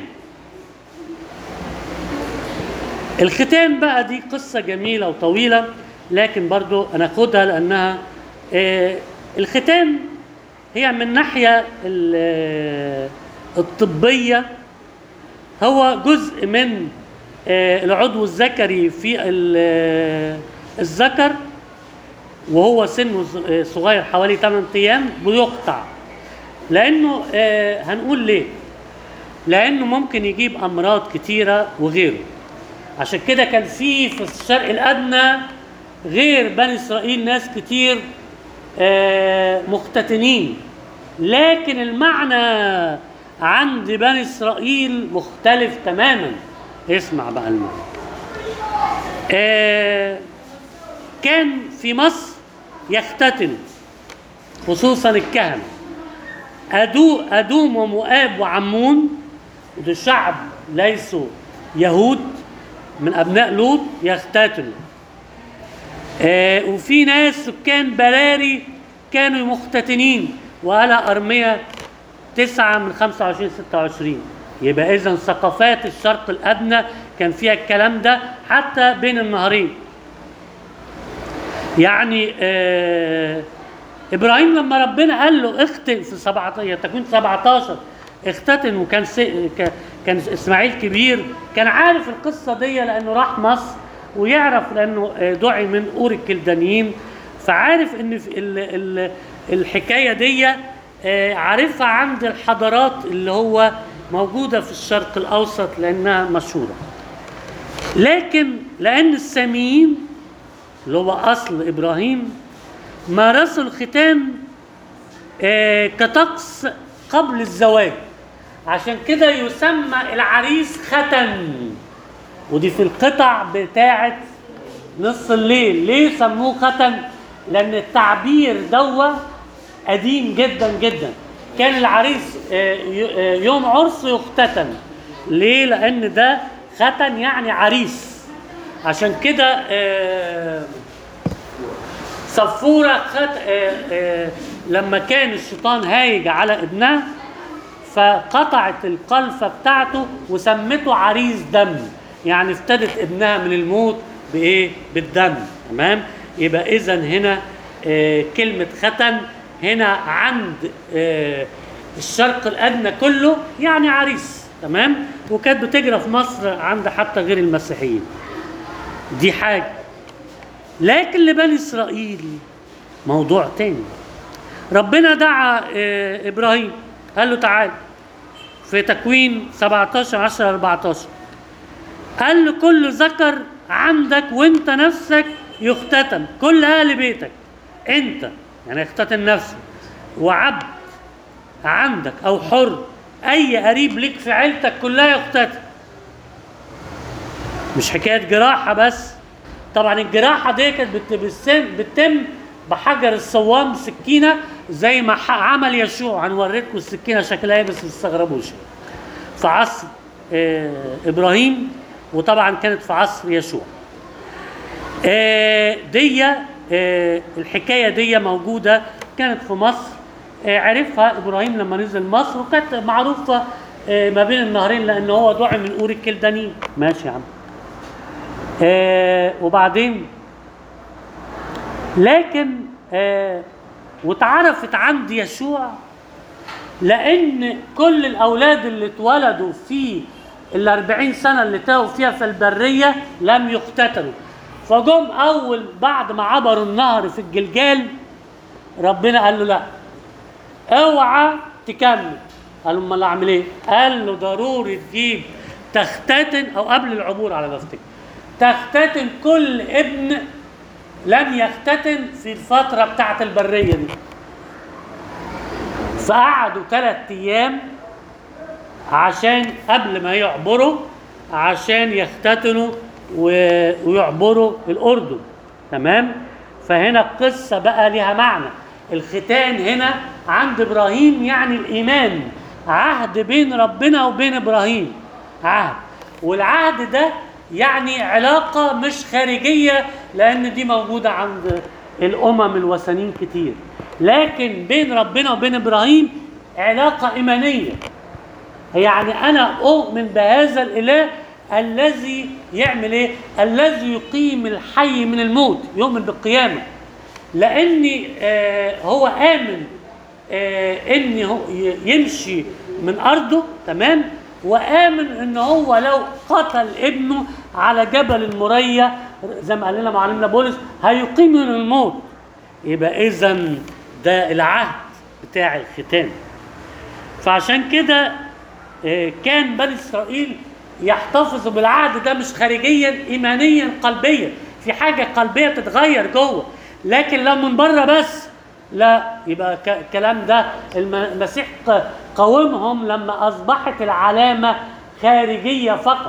الختان بقى دي قصة جميلة وطويلة لكن برضو هناخدها لأنها آه، الختان هي من ناحية ال- آه، الطبية هو جزء من آه، العضو الذكري في ال- آه، الذكر وهو سنه ز- آه، صغير حوالي 8 أيام بيقطع لأنه آه، هنقول ليه لأنه ممكن يجيب أمراض كتيرة وغيره عشان كده كان في في الشرق الادنى غير بني اسرائيل ناس كتير آه، مختتنين لكن المعنى عند بني اسرائيل مختلف تماما اسمع بقى المعنى آه، كان في مصر يختتن خصوصا الكهنه أدو أدوم ومؤاب وعمون وده شعب ليسوا يهود من أبناء لوط يختتنوا آه وفي ناس سكان براري كانوا مختتنين وقالها أرمية تسعة من 25 26 يبقى إذا ثقافات الشرق الأدنى كان فيها الكلام ده حتى بين النهرين يعني آه ابراهيم لما ربنا قال له اختن في 17 تكون 17 اختتن وكان سي ك- كان اسماعيل كبير كان عارف القصه دي لانه راح مصر ويعرف لانه آه، دعي من اور الكلدانيين فعارف ان في ال ال الحكايه دي آه، عارفها عند الحضارات اللي هو موجوده في الشرق الاوسط لانها مشهوره لكن لان الساميين اللي هو اصل ابراهيم مارسوا الختان آه، كطقس قبل الزواج عشان كده يسمى العريس ختن ودي في القطع بتاعه نص الليل ليه سموه ختن لان التعبير دوا قديم جدا جدا كان العريس آه، ي- آه، يوم عرسه يختتن ليه لان ده ختن يعني عريس عشان كده آه، صفورة خد آه، آه، لما كان الشيطان هايج على ابنها فقطعت القلفة بتاعته وسمته عريس دم يعني افتدت ابنها من الموت بإيه؟ بالدم تمام؟ يبقى إذا هنا آه، كلمة ختن هنا عند آه، الشرق الأدنى كله يعني عريس تمام؟ وكانت بتجرى في مصر عند حتى غير المسيحيين دي حاجة لكن لبني إسرائيل موضوع تاني ربنا دعا آه، إبراهيم قال له تعال في تكوين 17 10 14 قال له كل ذكر عندك وانت نفسك يختتن كل اهل بيتك انت يعني يختتن نفسه وعبد عندك او حر اي قريب ليك في عيلتك كلها يختتن مش حكايه جراحه بس طبعا الجراحه دي كانت بت- بالسن- بتتم بحجر الصوام سكينه زي ما ح- عمل يشوع هنوريكم السكينه شكلها ايه بس ما تستغربوش في عصر آه، ابراهيم وطبعا كانت في عصر يشوع آه، دي آه، الحكايه دي موجوده كانت في مصر آه، عرفها ابراهيم لما نزل مصر وكانت معروفه آه، ما بين النهرين لان هو دعي من اور الكلدانيين ماشي يا عم آه، وبعدين لكن آه، واتعرفت عند يشوع لان كل الاولاد اللي اتولدوا في ال 40 سنه اللي تاهوا فيها في البريه لم يختتنوا فجم اول بعد ما عبروا النهر في الجلجال ربنا قال له لا اوعى تكمل قال له امال اعمل ايه؟ قال له ضروري تجيب تختتن او قبل العبور على ما افتكر تختتن كل ابن لم يختتن في الفتره بتاعت البريه دي فقعدوا ثلاث ايام عشان قبل ما يعبروا عشان يختتنوا و- ويعبروا الاردن تمام فهنا القصه بقى ليها معنى الختان هنا عند ابراهيم يعني الايمان عهد بين ربنا وبين ابراهيم عهد والعهد ده يعني علاقه مش خارجيه لان دي موجوده عند الامم الوثنيين كتير لكن بين ربنا وبين ابراهيم علاقه ايمانيه يعني انا اؤمن بهذا الاله الذي يعمل ايه الذي يقيم الحي من الموت يؤمن بالقيامه لاني آه هو امن آه ان هو ي- يمشي من ارضه تمام وامن ان هو لو قتل ابنه على جبل المريا زي ما قال لنا معلمنا بولس هيقيم من الموت يبقى اذا ده العهد بتاع الختان فعشان كده آه، كان بني اسرائيل يحتفظوا بالعهد ده مش خارجيا ايمانيا قلبيا في حاجه قلبيه تتغير جوه لكن لو من بره بس لا يبقى ك- الكلام ده الم- المسيح ق- قاومهم لما اصبحت العلامه خارجيه فقط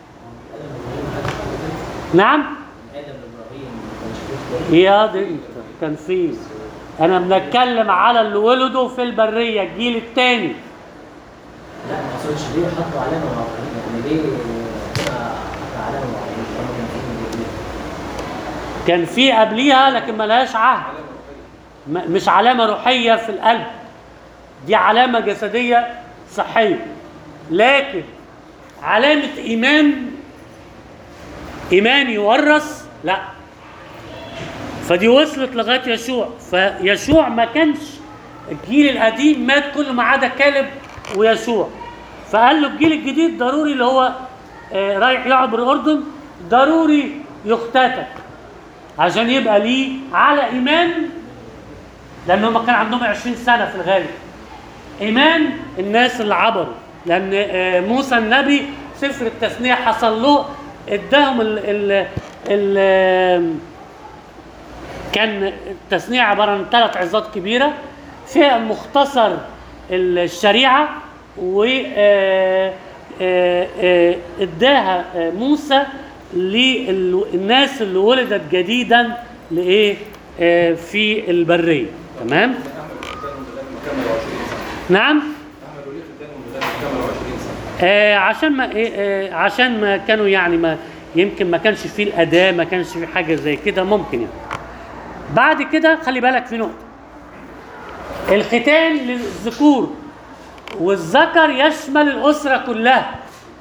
نعم ادم ابراهيم ما كانش فيه يا دي انت كان في انا بنتكلم على اللي ولدوا في البريه الجيل الثاني لا ما اقصدش ليه حطوا علامه مع ابراهيم لكن ليه ربنا حط علامه مع ابراهيم طالما كان فيه من الجديد. كان في قبليها لكن ملهاش عهد م- مش علامة روحية في القلب دي علامة جسدية صحية لكن علامة إيمان إيمان يورث لا فدي وصلت لغاية يشوع فيشوع ما كانش الجيل القديم مات كله ما عدا كالب ويشوع فقال له الجيل الجديد ضروري اللي هو آه، رايح يعبر الأردن ضروري يختتن عشان يبقى ليه على إيمان لان هم كان عندهم 20 سنه في الغالب ايمان الناس اللي عبروا لان آه، موسى النبي سفر التثنيه حصل له اداهم ال ال ال كان التثنيه عباره عن ثلاث عظات كبيره فيها مختصر الشريعه و آه، آه، آه، اداها آه، موسى للناس اللي ولدت جديدا لايه آه، في البريه تمام احمد الختان لما كملوا 20 سنه نعم عملوا ليه ختان والولاد كملوا 20 سنه آه عشان ما إيه آه عشان ما كانوا يعني ما يمكن ما كانش فيه الاداه ما كانش فيه حاجه زي كده ممكن يعني بعد كده خلي بالك في نقطه الختان للذكور والذكر يشمل الاسره كلها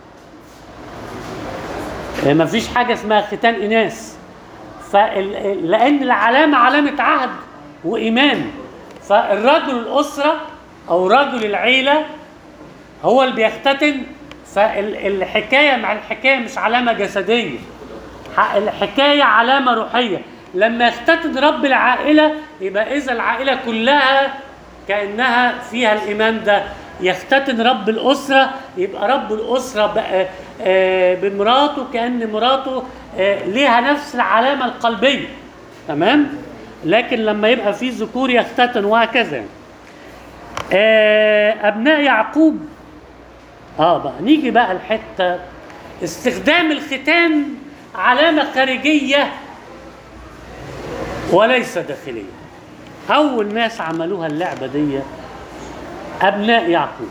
آه ما فيش حاجه اسمها ختان اناث فال... لان العلامه علامه عهد وايمان فالرجل الاسره او رجل العيله هو اللي بيختتن فالحكايه مع الحكايه مش علامه جسديه ح- الحكايه علامه روحيه لما يختتن رب العائله يبقى اذا العائله كلها كانها فيها الايمان ده يختتن رب الاسره يبقى رب الاسره بقى آه، بمراته كان مراته آه، ليها نفس العلامه القلبيه تمام لكن لما يبقى في ذكور يختتن وهكذا يعني. آه، ابناء يعقوب اه بقى نيجي بقى الحته استخدام الختان علامه خارجيه وليس داخليه اول ناس عملوها اللعبه دي ابناء يعقوب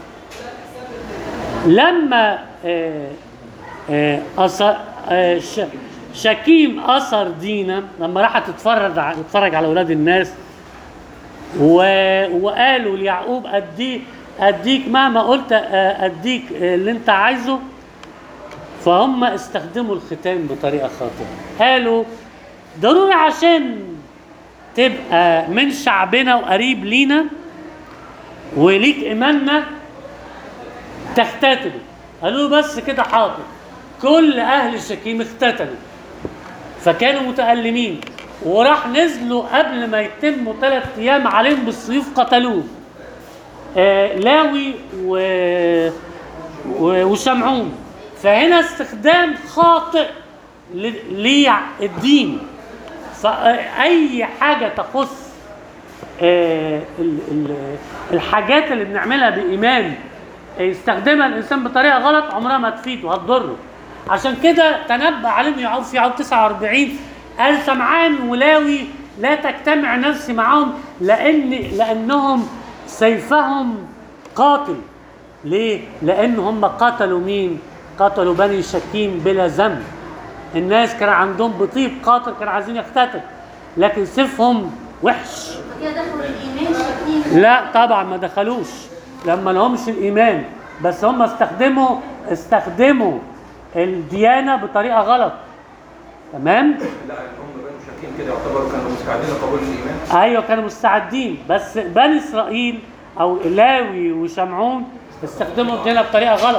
لما آه آه أصر آه ش- شكيم اثر دينا لما راحت تتفرج ع- تتفرج على اولاد الناس و... وقالوا ليعقوب اديك اديك مهما قلت آه، اديك آه، اللي انت عايزه فهم استخدموا الختان بطريقه خاطئه قالوا ضروري عشان تبقى من شعبنا وقريب لينا وليك ايماننا تختتنوا قالوا له بس كده حاضر كل اهل شكيم اختتنوا فكانوا متألمين وراح نزلوا قبل ما يتموا ثلاث ايام عليهم بالسيوف قتلوه آه لاوي و... و... وشمعون فهنا استخدام خاطئ ل... للدين فأي حاجة تخص آه ال... ال... الحاجات اللي بنعملها بإيمان يستخدمها الإنسان بطريقة غلط عمرها ما تفيده هتضره عشان كده تنبأ عليهم يعقوب في يعقوب 49 قال سمعان ولاوي لا تجتمع نفسي معهم لأن لأنهم سيفهم قاتل ليه؟ لأن هم قتلوا مين؟ قتلوا بني شكيم بلا ذنب الناس كان عندهم بطيب قاتل كانوا عايزين يقتتل لكن سيفهم وحش كده دخلوا الايمان شاكين لا طبعا ما دخلوش لما لهمش الايمان بس هم استخدموا استخدموا الديانه بطريقه غلط تمام لا ان هم بنو شاكين كده يعتبروا كانوا مستعدين لقبول الايمان ايوه كانوا مستعدين بس بني اسرائيل او لاوي وشمعون استخدموا الديانه بطريقه غلط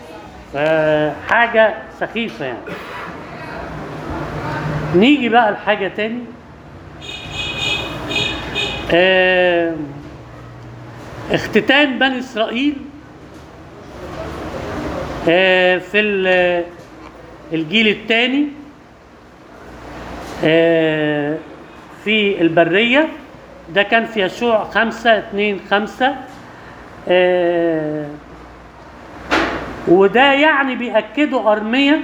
حاجه سخيفه يعني نيجي بقى لحاجه تاني آم، اختتان بني اسرائيل آه، في ال- الجيل الثاني في البرية ده كان في يشوع خمسة اتنين خمسة آه، وده يعني بيأكدوا أرمية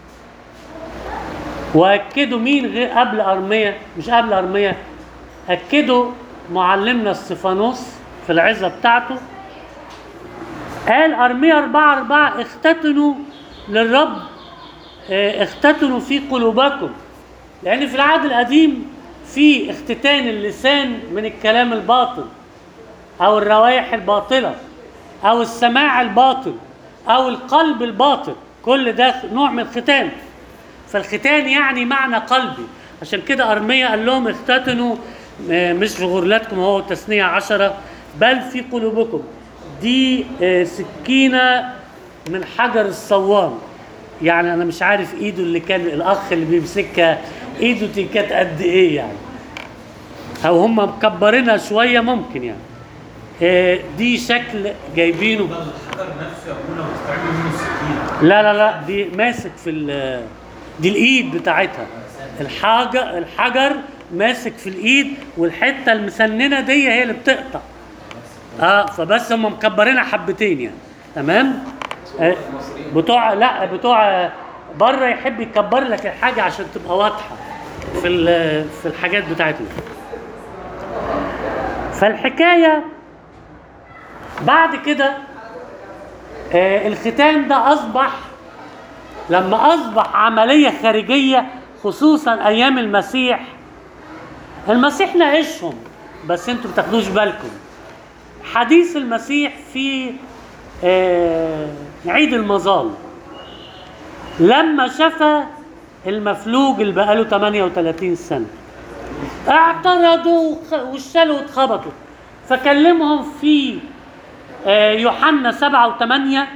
وأكدوا مين غير قبل أرمية مش قبل أرمية أكدوا معلمنا استفانوس في العزة بتاعته قال أرمية أربعة أربعة اختتنوا للرب آه، اختتنوا في قلوبكم لأن في العهد القديم في اختتان اللسان من الكلام الباطل أو الروائح الباطلة أو السماع الباطل أو القلب الباطل كل ده نوع من الختان فالختان يعني معنى قلبي عشان كده أرمية قال لهم اختتنوا آه، مش في غرلتكم هو تثنية عشرة بل في قلوبكم دي آه، سكينة من حجر الصوان يعني أنا مش عارف إيده اللي كان الأخ اللي بيمسكها إيده دي كانت قد إيه يعني أو هم مكبرينها شوية ممكن يعني آه، دي شكل جايبينه ده الحجر نفسه ابونا بتستعمل منه السكينه لا لا لا دي ماسك في ال- دي الايد بتاعتها الحجر الحجر ماسك في الايد والحته المسننه دي هي اللي بتقطع اه فبس هم مكبرينها حبتين يعني تمام آه بتوع لا بتوع بره يحب يكبر لك الحاجه عشان تبقى واضحه في ال- في الحاجات بتاعتنا فالحكايه بعد كده آه، الختان ده اصبح لما اصبح عمليه خارجيه خصوصا ايام المسيح المسيح ناقشهم بس انتوا بتاخدوش بالكم حديث المسيح في آه، عيد المظال لما شفى المفلوج اللي بقاله 38 سنه اعترضوا وخ- والشالوا واتخبطوا فكلمهم في آه، يوحنا سبعة وثمانية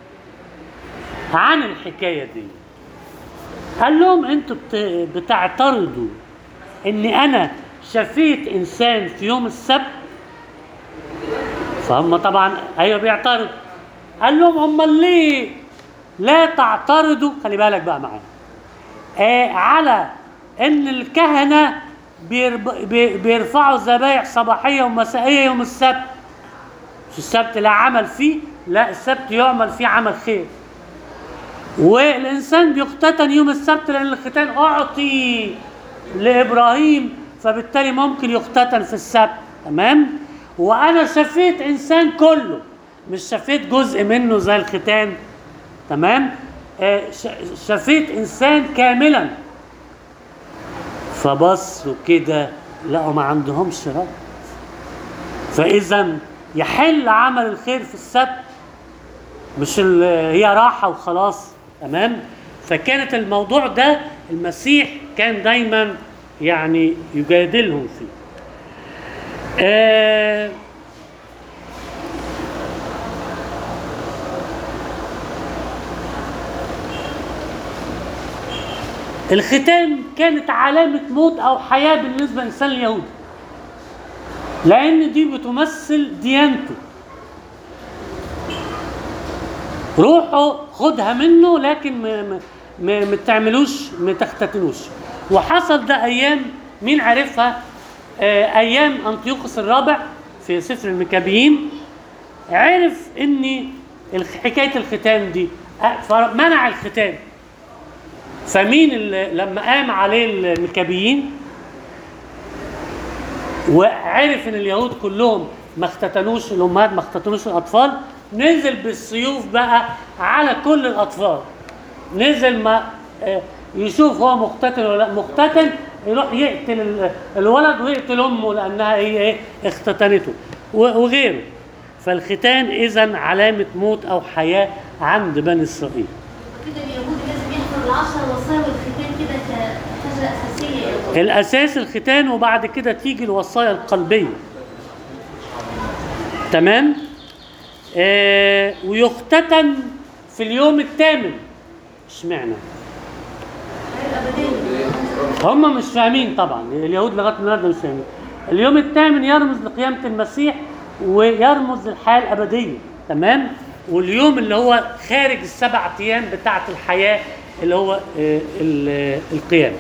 عن الحكاية دي قال لهم انتوا بت- بتعترضوا اني انا شفيت انسان في يوم السبت فهم طبعا ايوه بيعترض قال لهم امال ليه لا تعترضوا خلي بالك بقى معايا آه على ان الكهنه بيرب- بي- بيرفعوا ذبايح صباحيه ومسائيه يوم السبت مش السبت لا عمل فيه لا السبت يعمل فيه عمل خير والانسان بيختتن يوم السبت لان الختان اعطي لابراهيم فبالتالي ممكن يختتن في السبت تمام وانا شفيت انسان كله مش شفيت جزء منه زي الختان تمام آه ش- شفيت انسان كاملا فبصوا كده لقوا ما عندهمش رد فاذا يحل عمل الخير في السبت مش ال- هي راحه وخلاص تمام فكانت الموضوع ده المسيح كان دايما يعني يجادلهم فيه آه الختان كانت علامة موت أو حياة بالنسبة للإنسان اليهودي لأن دي بتمثل ديانته روحوا خدها منه لكن ما ما ما ما تعملوش ما تختتنوش وحصل ده ايام مين عرفها آه ايام انطيوخوس الرابع في سفر المكابيين عرف ان الخ- حكايه الختان دي آه، فمنع الختان فمين اللي لما قام عليه المكابيين وعرف ان اليهود كلهم ما اختتنوش الامهات ما اختتنوش الاطفال نزل بالسيوف بقى على كل الاطفال نزل ما آه، يشوف هو مختتن ولا لا مختتن يروح يقتل ال- الولد ويقتل امه لانها هي ايه اختتنته و- وغيره فالختان اذا علامه موت او حياه عند بني اسرائيل كده اليهود لازم يحضر العشر وصايا والختان كده كحاجه اساسيه يعني الاساس الختان وبعد كده تيجي الوصايا القلبيه تمام آه ويختتن في اليوم الثامن اشمعنى الابديه هم مش فاهمين طبعا اليهود لغايه النهارده مش فاهمين اليوم الثامن يرمز لقيامه المسيح ويرمز للحياه الابديه تمام واليوم اللي هو خارج السبع ايام بتاعه الحياه اللي هو آه، ال- القيامه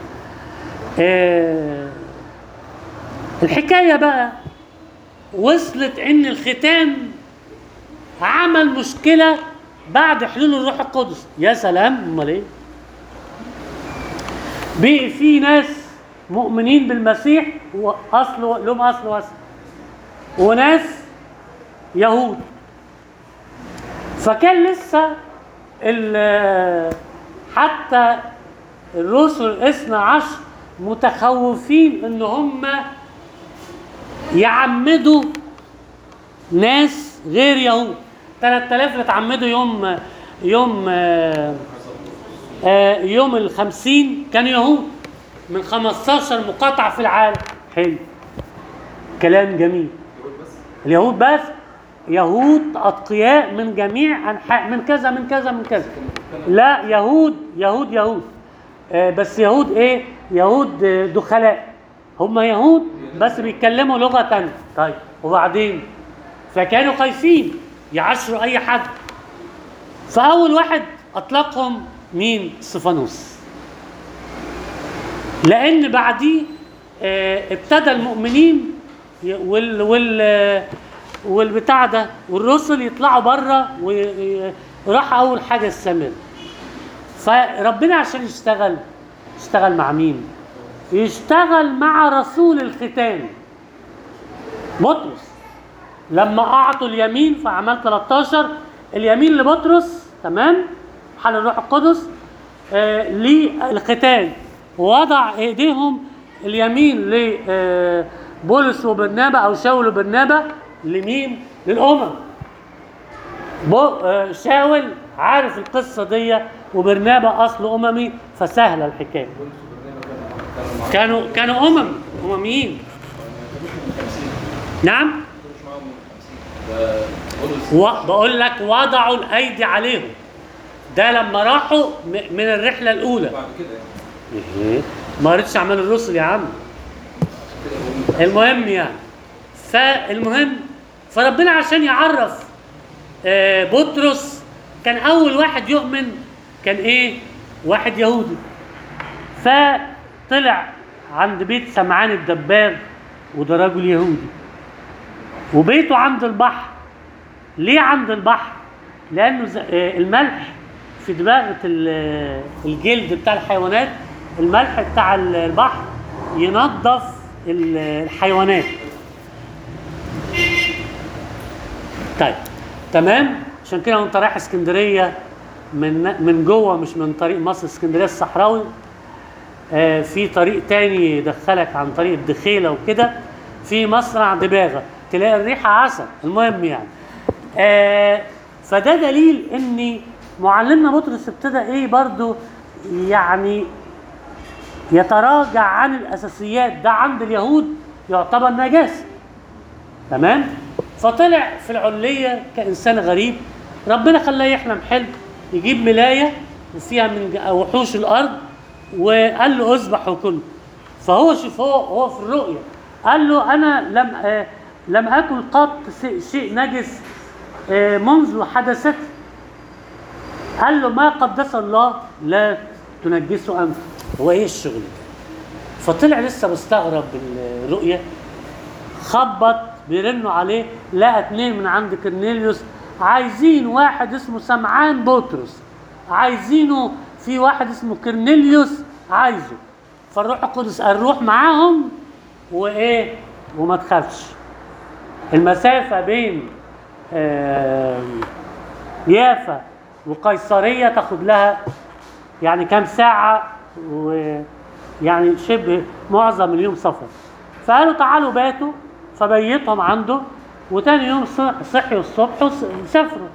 آه، الحكايه بقى وصلت ان الختان عمل مشكله بعد حلول الروح القدس يا سلام امال ايه بقي في ناس مؤمنين بالمسيح واصل لهم اصل واصل وناس يهود فكان لسه ال- حتى الرسل الاثنى عشر متخوفين ان هم يعمدوا ناس غير يهود 3000 اللي اتعمدوا يوم يوم آه، آه، يوم الخمسين كانوا يهود من 15 مقاطعة في العالم حلو كلام جميل اليهود بس يهود أتقياء من جميع أنحاء من كذا من كذا من كذا لا يهود يهود يهود آه، بس يهود ايه يهود آه، دخلاء هم يهود بس بيتكلموا لغة تانية طيب وبعدين فكانوا خايفين يعاشروا أي حد فأول واحد أطلقهم مين؟ استفانوس لأن بعديه آه، ابتدى المؤمنين ي- وال وال آه، والبتاع ده والرسل يطلعوا بره وراح أول حاجة السامرة فربنا عشان يشتغل يشتغل مع مين؟ يشتغل مع رسول الختان بطرس لما اعطوا اليمين في اعمال 13 اليمين لبطرس تمام حل الروح القدس آه للختان ووضع ايديهم اليمين لبولس وبرنابا او شاول وبرنابا لمين؟ للامم بو- آه، شاول عارف القصه دي وبرنابا اصله اممي فسهله الحكايه كانوا كانوا امم امميين نعم و- بقول لك وضعوا الايدي عليهم ده لما راحوا م- من الرحله الاولى بعد كده يعني ما قريتش اعمال الرسل يا عم المهم يعني فالمهم فربنا عشان يعرف آه، بطرس كان اول واحد يؤمن كان ايه واحد يهودي فطلع عند بيت سمعان الدباغ وده راجل يهودي وبيته عند البحر ليه عند البحر لانه ز- آه، الملح في دماغة ال- الجلد بتاع الحيوانات الملح بتاع البحر ينظف ال- الحيوانات طيب تمام عشان كده وانت رايح اسكندريه من من جوه مش من طريق مصر اسكندريه الصحراوي آه، في طريق تاني يدخلك عن طريق الدخيله وكده في مصنع دباغه تلاقي الريحه عسل المهم يعني آه، فده دليل ان معلمنا بطرس ابتدى ايه برضو يعني يتراجع عن الاساسيات ده عند اليهود يعتبر نجاسه تمام فطلع في العليه كانسان غريب ربنا خلاه يحلم حلم يجيب ملايه وفيها من ج- وحوش الارض وقال له اذبح وكل فهو شوف هو هو في الرؤيه قال له انا لم آه لم اكل قط س- شيء نجس آه منذ حدثت قال له ما قدس الله لا تنجسه انت هو ايه الشغل ده فطلع لسه مستغرب بالرؤيه خبط بيرنوا عليه لقى اتنين من عند كرنيليوس عايزين واحد اسمه سمعان بطرس عايزينه في واحد اسمه كرنيليوس عايزه فالروح القدس قال روح معاهم وايه وما تخافش المسافة بين آم، يافا وقيصرية تاخد لها يعني كام ساعة ويعني شبه معظم اليوم سفر فقالوا تعالوا باتوا فبيتهم عنده وتاني يوم صح- صحيوا الصبح وسافروا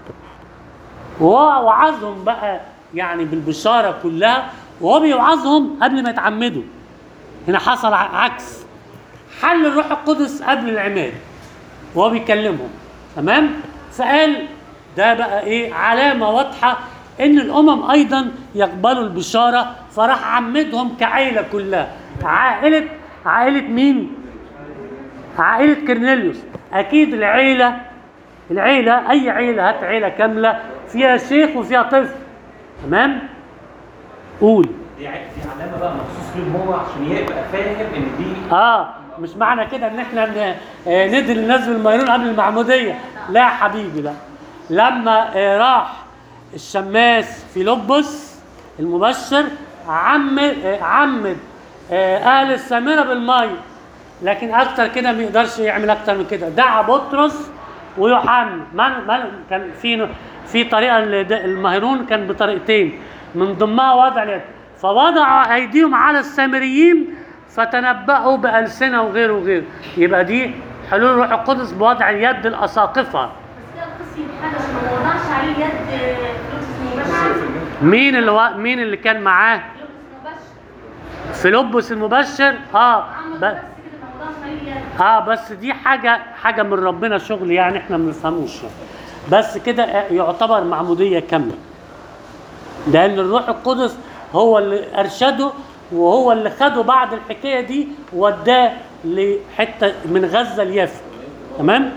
وهو وعظهم بقى يعني بالبشارة كلها وهو بيوعظهم قبل ما يتعمدوا هنا حصل ع- عكس حل الروح القدس قبل العماد وهو بيكلمهم تمام فقال ده بقى ايه علامه واضحه ان الامم ايضا يقبلوا البشاره فراح عمدهم كعيله كلها عائله عائله مين عائله كرنيليوس اكيد العيله العيله اي عيله هات عيله كامله فيها شيخ وفيها طفل تمام قول دي ع- دي علامه بقى مخصوص ليهم هو عشان يبقى فاهم ان دي اه مش معنى كده ان احنا ن- آه، ندي للناس بالميرون قبل المعموديه لا يا حبيبي لا لما آه، راح الشماس فيلبس المبشر عمد آه، عمد آه، اهل السامره بالميه لكن اكتر كده ما يقدرش يعمل اكتر من كده دعا بطرس ويوحنا من من كان في في طريقه لد- المهرون كان بطريقتين من ضمنها وضع اليد فوضعوا ايديهم على السامريين فتنبأوا بألسنة وغيره وغيره يبقى دي حلول الروح القدس بوضع اليد الأساقفة بس كده القسم يتحدى عشان ما وضعش عليه اليد فلوس مباشر مين اللي و... مين اللي كان معاه فلوس مباشر فيلبس المبشر اه عمل ب... بس كده ما وضعش عليه اليد اه بس دي حاجة حاجة من ربنا شغل يعني احنا ما بنفهموش يعني. بس كده يعتبر معمودية كاملة لأن الروح القدس هو اللي أرشده وهو اللي خده بعد الحكاية دي وداه لحتة من غزة ليافا تمام؟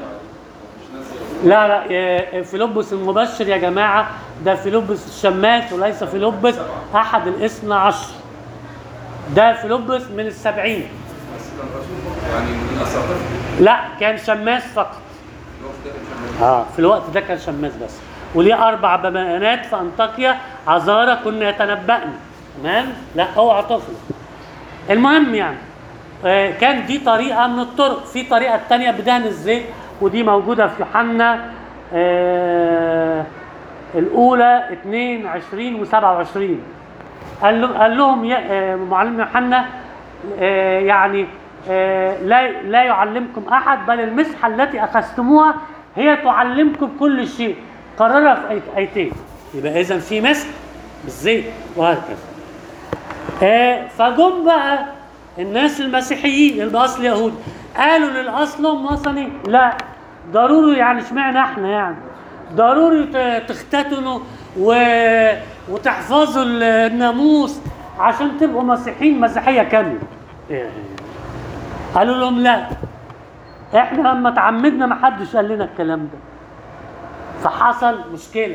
لا لا يا- فيلبس المبشر يا جماعة ده فيلبس الشماس وليس فيلبس أحد الاثنى عشر ده فيلبس من السبعين بس كان رسول يعني من الاساطير لا كان شماس فقط الوقت ده كان شمال. اه في الوقت ده كان شماس بس وليه اربع بنات في انطاكيا عذارى كنا يتنبأن تمام لا اوعى طفل المهم يعني آه كان دي طريقه من الطرق في طريقه تانية بدهن الزيت ودي موجودة في يوحنا آه الأولى 22 و27 قال, له قال لهم يا آه معلمنا يوحنا آه يعني آه لا لا يعلمكم أحد بل المسحة التي أخذتموها هي تعلمكم كل شيء قررها في آيت- آيتين يبقى إذا في مسح بالزيت وهكذا آه، فجم بقى الناس المسيحيين اللي باصل يهود قالوا للاصل هم وثني لا ضروري يعني اشمعنى احنا يعني ضروري ت- تختتنوا و... وتحفظوا ال- الناموس عشان تبقوا مسيحيين مسيحيه كامله إيه. قالوا لهم لا احنا لما تعمدنا ما حدش قال لنا الكلام ده فحصل مشكله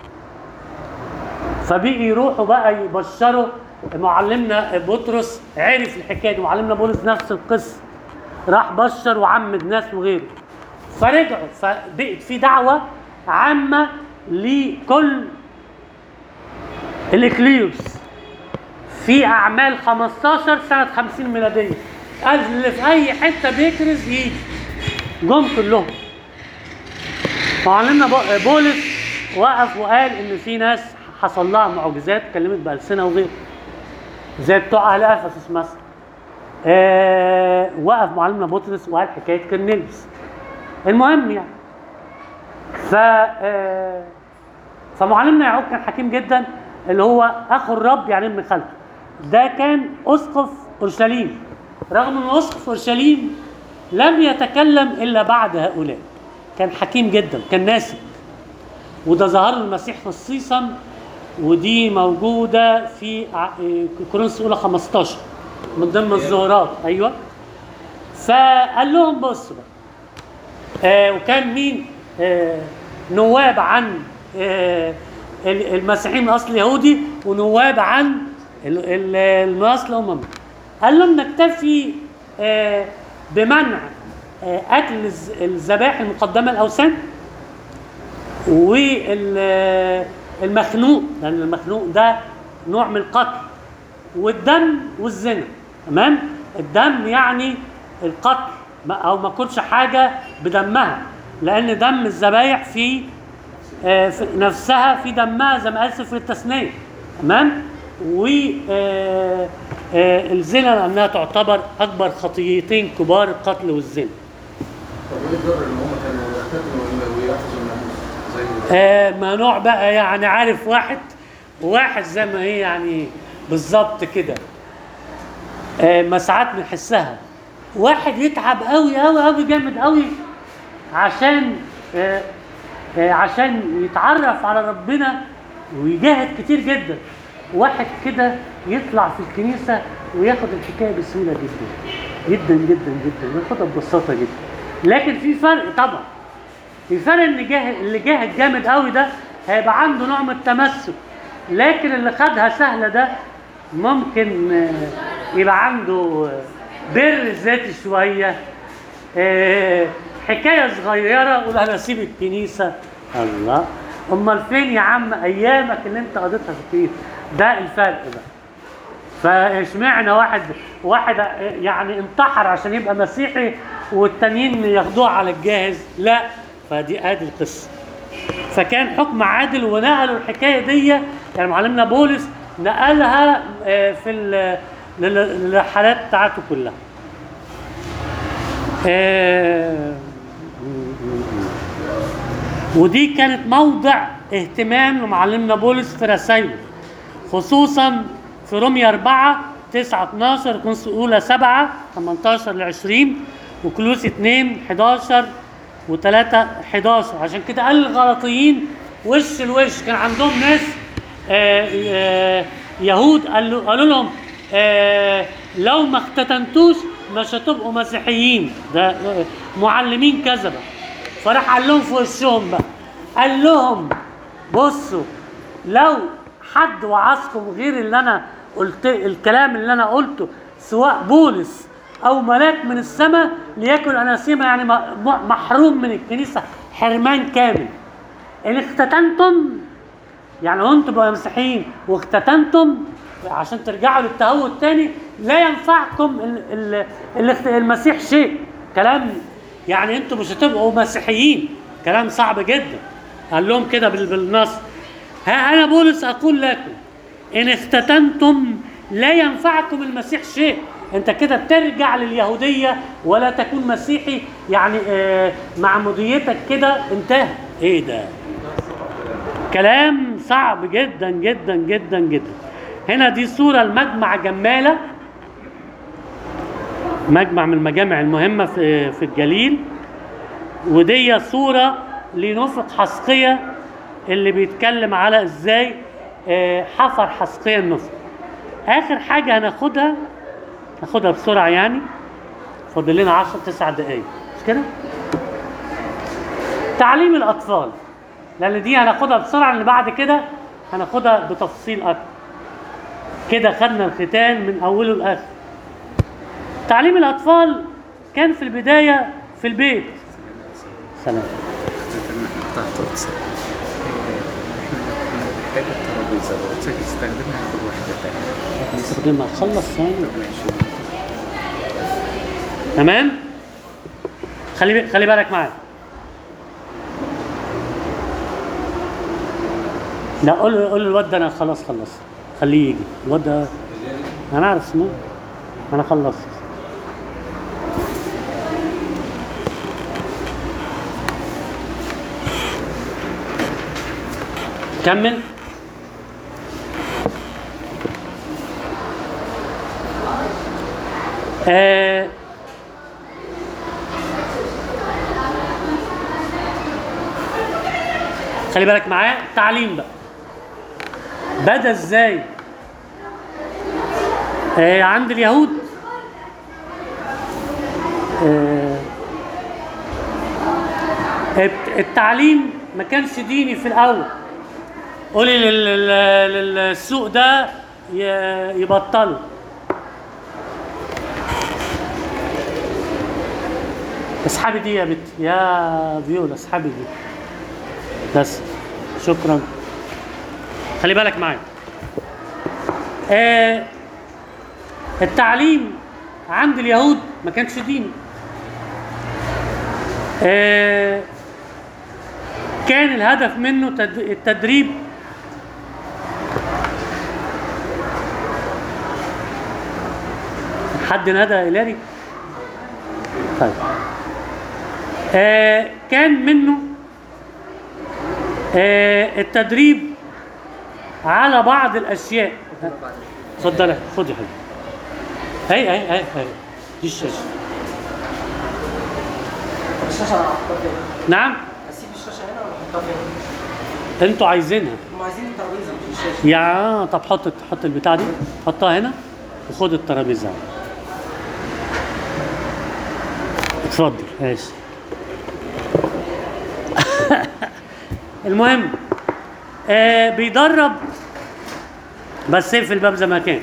فبقي يروحوا بقى يبشروا معلمنا بطرس عرف الحكايه دي معلمنا بولس نفس القصه راح بشر وعمد ناس وغيره فرجعوا فبقت في دعوه عامه لكل الاكليوس في اعمال 15 سنه 50 ميلاديه قال اللي في اي حته بيكرز يجي جم كلهم معلمنا بو- بولس وقف وقال ان في ناس حصل لها معجزات كلمت بألسنة وغيره زي بتوع اهل افسس مثلا آه وقف معلمنا بطرس وقال حكايه كرنيليوس المهم يعني ف آه فمعلمنا يعقوب كان حكيم جدا اللي هو اخو الرب يعني ابن خالته ده كان اسقف اورشليم رغم انه اسقف اورشليم لم يتكلم الا بعد هؤلاء كان حكيم جدا كان ناسك وده ظهر له المسيح خصيصا ودي موجوده في ع- إيه، كورنثوس الاولى 15 من ضمن الظهورات ايوه فقال لهم بصوا بقى آه وكان مين آه نواب عن آه ال- المسيحيين من اصل يهودي ونواب عن ال- ال- من اصل اممي قال لهم نكتفي آه بمنع آه اكل الز- الذبائح المقدمه الاوثان والمخنوق لان المخنوق ده نوع من القتل والدم والزنا تمام الدم يعني القتل ما- او ما كلش حاجه بدمها لان دم الذبايح في آه، في نفسها في دمها زي ما قال سفر التثنيه تمام والزنا لانها تعتبر اكبر خطيتين كبار القتل والزنا طب وايه الضرر ان هم كانوا يختتموا ويحفظوا الناموس زي آه ممنوع بقى يعني عارف واحد واحد زي ما هي يعني بالظبط كده آه ما ساعات بنحسها واحد يتعب قوي قوي قوي جامد قوي عشان آه آه عشان يتعرف على ربنا ويجاهد كتير جدا واحد كده يطلع في الكنيسة وياخد الحكاية بسهولة جدا جدا جدا جدا وياخدها ببساطة جدا لكن في فرق طبعا في فرق ان جاهد اللي جاهد جامد قوي ده هيبقى عنده نوع من التمسك لكن اللي خدها سهله ده ممكن آه، يبقى عنده آه، بر ذاتي شويه آه، حكايه صغيره قول انا اسيب الكنيسه الله امال فين يا عم ايامك اللي انت قضيتها في الكنيسه ده الفرق بقى فاشمعنى واحد واحد يعني انتحر عشان يبقى مسيحي والتانيين ياخدوه على الجاهز لا فدي ادي القصه فكان حكم عادل ونقلوا الحكايه دي يعني معلمنا بولس نقلها آه، في ال- لل- للحالات بتاعته كلها آه، ودي كانت موضع اهتمام لمعلمنا بولس في رسائله خصوصا في رومية 4 9 12 كونس اولى 7 18 ل 20 وكلوس 2 11 و3 11 عشان كده قال الغلطيين وش الوش كان عندهم ناس آه، آه، يهود قالوا قالوا لهم آه، لو ما اختتنتوش مش هتبقوا مسيحيين ده آه، معلمين كذبه فراح قال لهم في وشهم بقى قال لهم بصوا لو حد وعظكم غير اللي انا قلت الكلام اللي انا قلته سواء بولس او ملاك من السماء ليكن اناسيما يعني م- م- محروم من الكنيسه حرمان كامل ان اختتنتم يعني انتم بقى مسيحيين واختتنتم عشان ترجعوا للتهود تاني لا ينفعكم ال- ال- الاخت- المسيح شيء كلام يعني انتوا مش هتبقوا مسيحيين كلام صعب جدا قال لهم كده بال- بالنص ها انا بولس اقول لكم ان اختتنتم لا ينفعكم المسيح شيء انت كده بترجع لليهوديه ولا تكون مسيحي يعني آه معموديتك كده انتهى ايه ده كلام صعب جدا جدا جدا جدا هنا دي صورة المجمع جمالة مجمع من المجامع المهمة في في الجليل ودي صورة لنفق حسقية اللي بيتكلم على ازاي آه، حفر حسقية النفق آخر حاجة هناخدها ناخدها بسرعة يعني فاضل لنا 10 9 دقايق مش كده؟ تعليم الأطفال لان دي هناخدها بسرعه لان بعد كده هناخدها بتفصيل اكتر كده خدنا الختان من اوله لاخره تعليم الاطفال كان في البدايه في البيت سلام تحت أقصى محتاج الترابيزة لو تستخدمها كل واحدة تانية نستخدمها خلص ثاني ماشي تمام خلي خلي بالك معايا لا قول له قول له الواد ده انا خلاص خلص خليه يجي الواد ده انا عارف اسمه انا خلصت كمل آه خلي بالك معايا تعليم بقى بدا ازاي آه عند اليهود آه الت- التعليم ما كانش ديني في الاول قولي لل- لل- للسوق ده ي- يبطلوا اسحبي دي يا بنت يا فيولا اسحبي دي بس شكرا خلي بالك معايا آه التعليم عند اليهود ما كانش ديني آه كان الهدف منه تد- التدريب حد نادى هلالي طيب آه كان منه آه التدريب على بعض الاشياء اتفضل خد يا حبيبي هي هي هي هي دي الشاشه الشاشه انا هحطها فين؟ نعم اسيب الشاشه هنا ولا احطها فين؟ انتوا عايزينها هم عايزين الترابيزه مش الشاشه يا طب حط حط البتاع دي حطها هنا وخد الترابيزه اتفضل ماشي المهم آه بيدرب بس اقفل الباب زي ما كان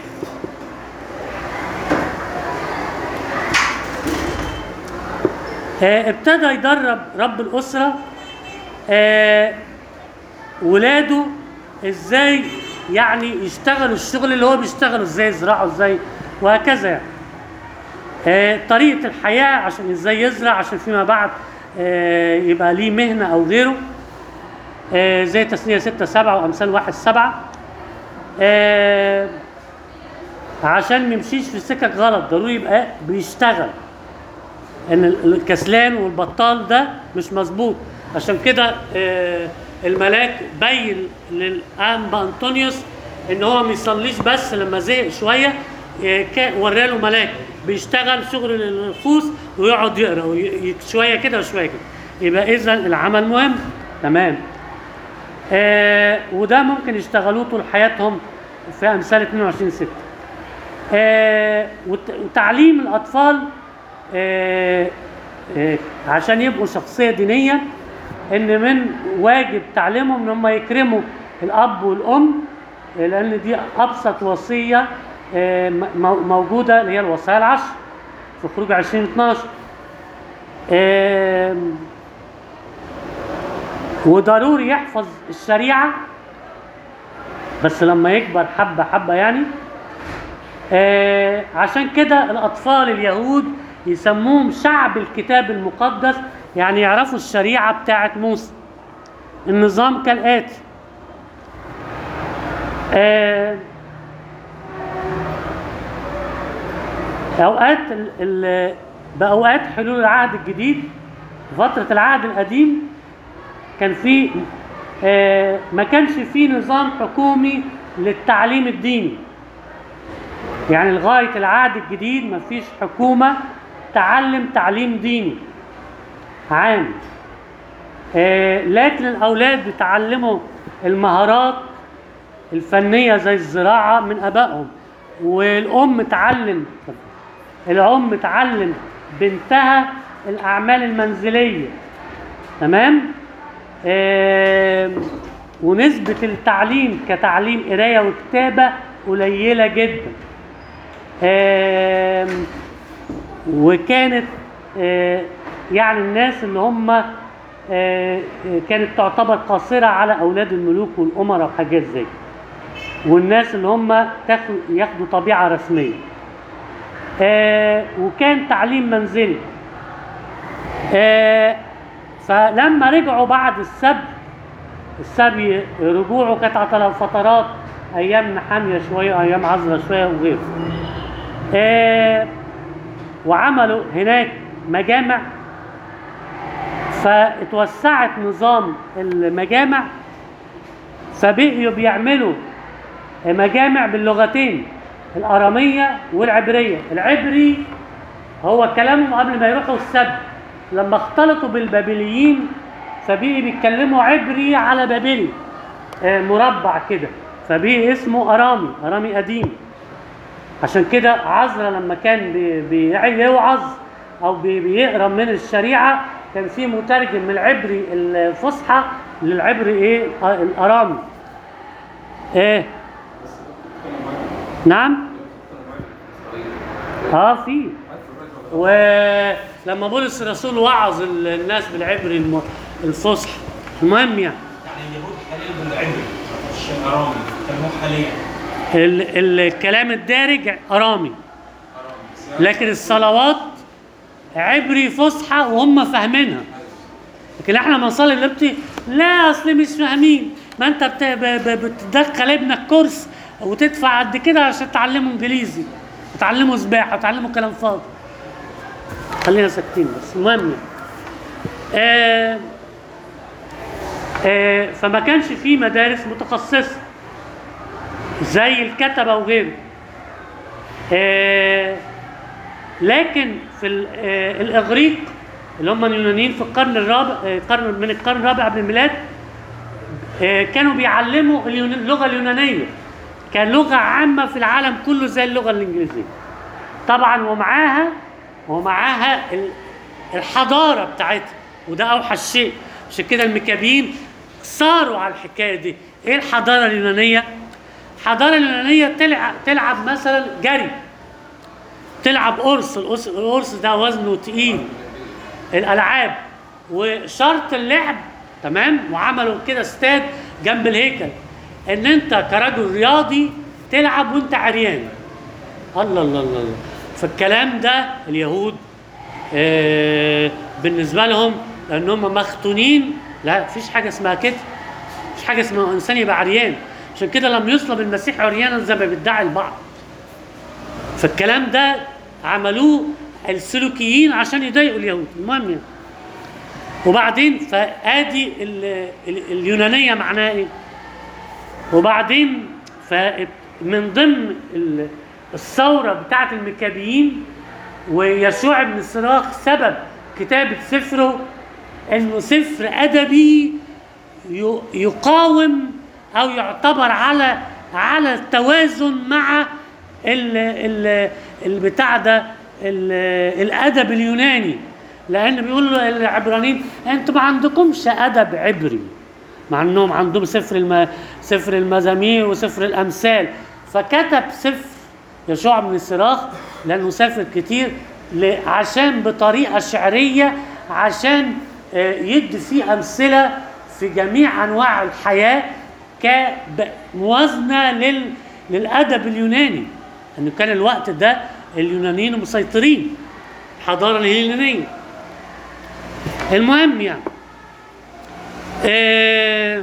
آه ابتدى يدرب رب الأسرة آه ولاده ازاي يعني يشتغلوا الشغل اللي هو بيشتغله ازاي يزرعوا ازاي وهكذا يعني آه، طريقة الحياة عشان ازاي يزرع عشان فيما بعد آه، يبقى ليه مهنة او غيره آه، زي تسنية ستة سبعة وامثال واحد سبعة آه، عشان ما يمشيش في سكك غلط ضروري يبقى بيشتغل ان ال- الكسلان والبطال ده مش مظبوط عشان كده آه، الملاك بين للانبا انطونيوس ان هو ما يصليش بس لما زهق شويه آه، كا- وراله ملاك بيشتغل شغل الخوص ويقعد يقرا وي- ي- شويه كده وشويه كده يبقى اذا العمل مهم تمام آه وده ممكن يشتغلوه طول حياتهم في امثال 22 6 آه وت- وتعليم الاطفال آه آه عشان يبقوا شخصيه دينيه ان من واجب تعليمهم ان هم يكرموا الاب والام آه، لان دي ابسط وصيه آه، م- مو- موجوده اللي هي الوصايا العشر في خروج 2012 آم، وضروري يحفظ الشريعه بس لما يكبر حبه حبه يعني آه عشان كده الاطفال اليهود يسموهم شعب الكتاب المقدس يعني يعرفوا الشريعة بتاعت موسى النظام كالآتي آه أوقات ال- ال- بأوقات حلول العهد الجديد فترة العهد القديم كان في آه، ما كانش في نظام حكومي للتعليم الديني يعني لغاية العهد الجديد ما فيش حكومة تعلم تعليم ديني عام آه، لكن الأولاد بيتعلموا المهارات الفنية زي الزراعة من أبائهم والأم تعلم الأم تعلم بنتها الأعمال المنزلية تمام آم، ونسبة التعليم كتعليم قراية وكتابة قليلة جدا آم، وكانت آه، يعني الناس اللي هم آه، آه، كانت تعتبر قاصرة على أولاد الملوك والأمراء وحاجات زي كده. والناس اللي هم تاخد- ياخدوا طبيعة رسمية آه، وكان تعليم منزلي آه، فلما رجعوا بعد السبي السبي رجوعه كانت على فترات ايام نحاميه شويه ايام عزرا شويه وغيره آه، وعملوا هناك مجامع فاتوسعت نظام المجامع فبقيوا بيعملوا مجامع باللغتين الاراميه والعبريه العبري هو كلامهم قبل ما يروحوا السبت لما اختلطوا بالبابليين فبقي بيتكلموا عبري على بابلي آه، مربع كده فبقي اسمه ارامي ارامي قديم عشان كده عزرا لما كان بي- بيوعظ او بي- بيقرا من الشريعه كان في مترجم من العبري الفصحى للعبري ايه آه، الارامي ايه نعم اه في ولما بولس الرسول وعظ ال- الناس بالعبري الم- الفصحى المهم يعني يعني اليهود حاليا بالعبري مش ارامي كانوا حاليا ال- الكلام الدارج ارامي لكن الصلوات عبري فصحى وهم فاهمينها لكن احنا لما نصلي القبطي لا اصل مش فاهمين ما انت بت- ب- ب- بتدخل ابنك كورس وتدفع قد كده عشان تعلمه انجليزي وتعلمه سباحه وتعلمه كلام فاضي خلينا ساكتين بس المهم يعني. آه آه فما كانش في مدارس متخصصه زي الكتبه وغيره آه لكن في ال- آه الاغريق اللي هم اليونانيين في القرن الرابع آه، قرن من القرن الرابع قبل الميلاد آه، كانوا بيعلموا اليون- اللغه اليونانيه كلغه عامه في العالم كله زي اللغه الانجليزيه طبعا ومعاها ومعاها ال- الحضاره بتاعتها وده اوحش شيء عشان كده المكابيين صاروا على الحكايه دي ايه الحضاره اليونانيه الحضاره اليونانيه تلعب تلعب مثلا جري تلعب قرص القرص القرص ده وزنه تقيل الالعاب وشرط اللعب تمام وعملوا كده استاد جنب الهيكل ان انت كرجل رياضي تلعب وانت عريان الله الله الله الله فالكلام ده اليهود آه بالنسبه لهم لان هم مختونين لا مفيش حاجه اسمها كده مفيش حاجه اسمها انسان يبقى عريان عشان كده لم يصلب المسيح عريانا زي ما بيدعي البعض فالكلام ده عملوه السلوكيين عشان يضايقوا اليهود المهم يعني وبعدين فادي ال- ال- اليونانيه معناها ايه وبعدين فمن ضمن ال- الثوره بتاعه المكابيين ويسوع بن الصراخ سبب كتابه سفره انه سفر ادبي ي- يقاوم او يعتبر على على التوازن مع ال ال البتاع ده ال- الادب اليوناني لان بيقول له العبرانيين انتوا ما عندكمش ادب عبري مع انهم عندهم سفر الم... سفر المزامير وسفر الامثال فكتب سفر يشوع بن الصراخ لانه سافر كتير ل... عشان بطريقه شعريه عشان آه، يدي فيه امثله في جميع انواع الحياه كموازنه لل... للادب اليوناني انه كان الوقت ده اليونانيين مسيطرين الحضاره الهيلينيه المهم يعني آه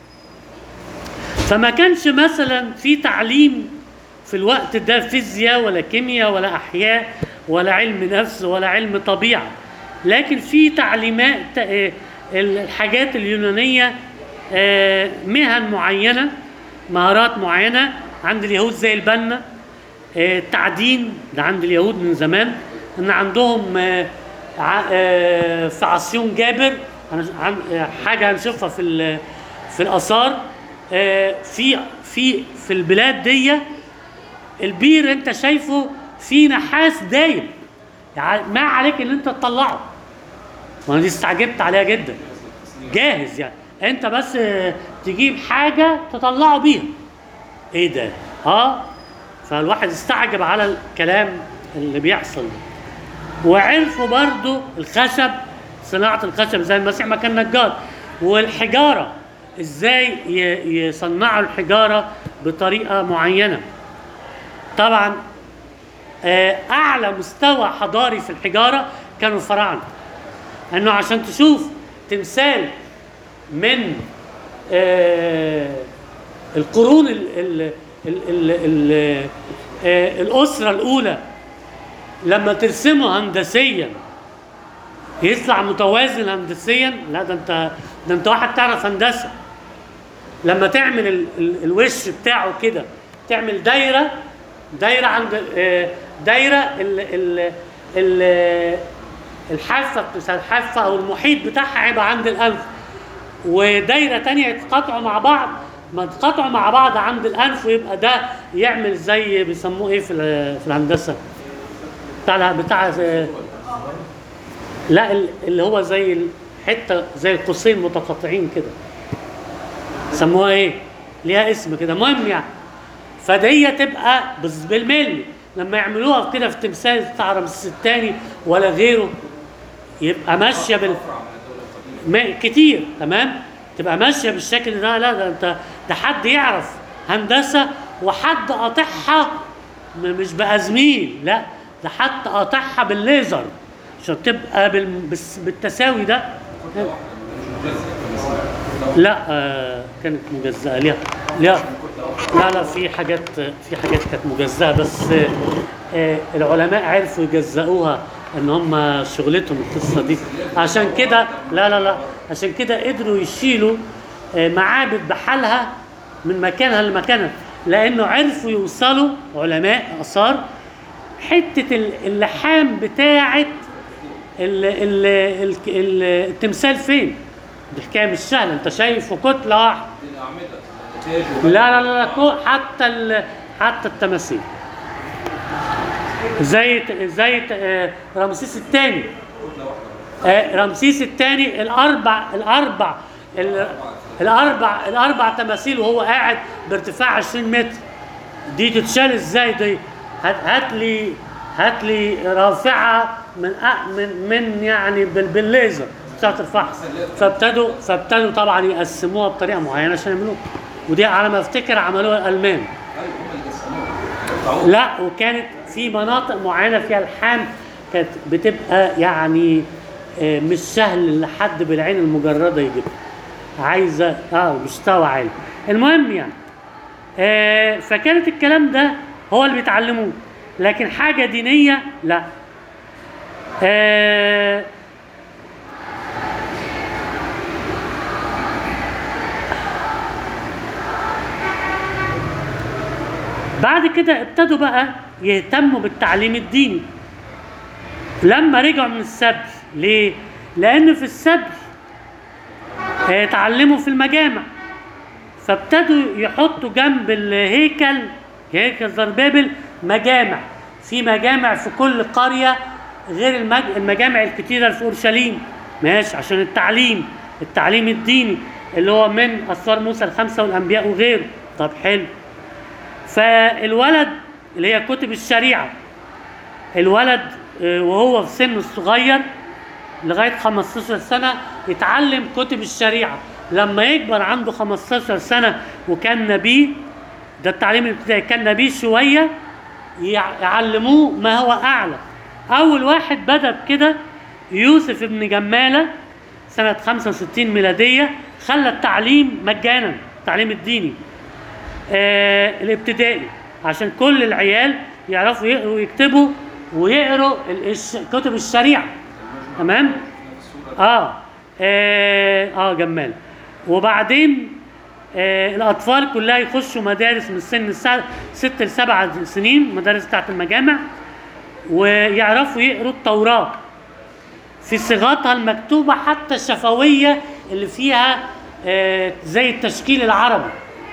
فما كانش مثلا في تعليم في الوقت ده فيزياء ولا كيمياء ولا احياء ولا علم نفس ولا علم طبيعه لكن في تعليمات آه، الحاجات اليونانيه آه، مهن معينه مهارات معينه عند اليهود زي البنا آه، التعدين ده عند اليهود من زمان ان عندهم آه، ع- آه، في عصيون جابر هن- عن- آه، حاجه هنشوفها في ال- في الاثار آه، في في في البلاد دي البير انت شايفه فيه نحاس دايب يعني ما عليك ان انت تطلعه وانا دي استعجبت عليها جدا جاهز يعني انت بس آه، تجيب حاجه تطلعه بيها ايه ده اه فالواحد استعجب على الكلام اللي بيحصل ده وعرفوا برضو الخشب صناعة الخشب زي المسيح ما كان نجار والحجارة ازاي ي- يصنعوا الحجارة بطريقة معينة طبعا آه، اعلى مستوى حضاري في الحجارة كانوا الفراعنة انه عشان تشوف تمثال من آه، القرون ال ال ال ال ال آه، الأسرة الأولى لما ترسمه هندسيا يطلع متوازن هندسيا لا ده انت ده انت واحد تعرف هندسه لما تعمل ال ال الوش بتاعه كده تعمل دايره دايره عند آه، دايره ال ال ال الحافه بتاع الحافه او المحيط بتاعها هيبقى عند الانف ودايره تانية يتقاطعوا مع بعض ما يتقاطعوا مع بعض عند الانف ويبقى ده يعمل زي بيسموه ايه في ال- في الهندسه بتاع بتاع لا ال- اللي هو زي الحته زي القوسين متقاطعين كده سموها ايه؟ ليها اسم كده المهم يعني فدي تبقى بس بالملي لما يعملوها كده في تمثال بتاع رمسيس الثاني ولا غيره يبقى ماشيه بال ما كتير تمام تبقى ماشيه بالشكل ده لا ده انت ده حد يعرف هندسه وحد قاطعها م- مش بازميل لا ده حد قاطعها بالليزر عشان تبقى بال... بس- بالتساوي ده لا آه كانت مجزأة ليها ليها لا لا في حاجات في حاجات كانت مجزأة بس آه آه العلماء عرفوا يجزأوها ان هم شغلتهم القصة دي عشان كده لا لا لا عشان كده قدروا يشيلوا آه معابد بحالها من مكانها لمكانها لانه عرفوا يوصلوا علماء اثار حتة ال- اللحام بتاعت ال ال ال ال التمثال فين؟ دي حكايه مش سهله انت شايفه كتله واحده لا لا لا, لا كو- حتى ال حتى التماثيل زي ت- زي ت- آه، رمسيس الثاني رمسيس الثاني الاربع الاربع ال- الاربع الاربع تماثيل وهو قاعد بارتفاع 20 متر دي تتشال ازاي دي هات هات لي هات لي رافعه من أ- من من يعني بال- بالليزر بتاعت ترفعها فابتدوا فابتدوا طبعا يقسموها بطريقه معينه عشان يعملوها ودي على ما افتكر عملوها الالمان لا وكانت في مناطق معينه فيها الحام كانت بتبقى يعني آه، مش سهل لحد بالعين المجرده يجيبها عايزه اه مستوى عالي المهم يعني آه، فكانت الكلام ده هو اللي بيتعلموه لكن حاجه دينيه لا آه، بعد كده ابتدوا بقى يهتموا بالتعليم الديني لما رجعوا من السبي ليه؟ لأن في السبي آه، اتعلموا في المجامع فابتدوا يحطوا جنب الهيكل هيكل زربابل مجامع في مجامع في كل قرية غير المج... المجامع الكتيرة اللي في أورشليم ماشي عشان التعليم التعليم الديني اللي هو من أسفار موسى الخمسة والأنبياء وغيره طب حلو فالولد اللي هي كتب الشريعة الولد آه، وهو في سن الصغير لغاية 15 سنة يتعلم كتب الشريعة لما يكبر عنده 15 سنة وكان نبي ده التعليم الابتدائي كان نبي شوية يع- يعلموه ما هو أعلى اول واحد بدا بكده يوسف ابن جماله سنه 65 ميلاديه خلى التعليم مجانا التعليم الديني آه الابتدائي عشان كل العيال يعرفوا يقروا ويكتبوا ويقروا ال- الش- كتب الشريعه تمام اه اه, آه جمال وبعدين آه الاطفال كلها يخشوا مدارس من سن السا- ست لسبع سنين مدارس بتاعت المجامع ويعرفوا يقروا التوراه في صيغتها المكتوبه حتى الشفويه اللي فيها آه زي التشكيل العربي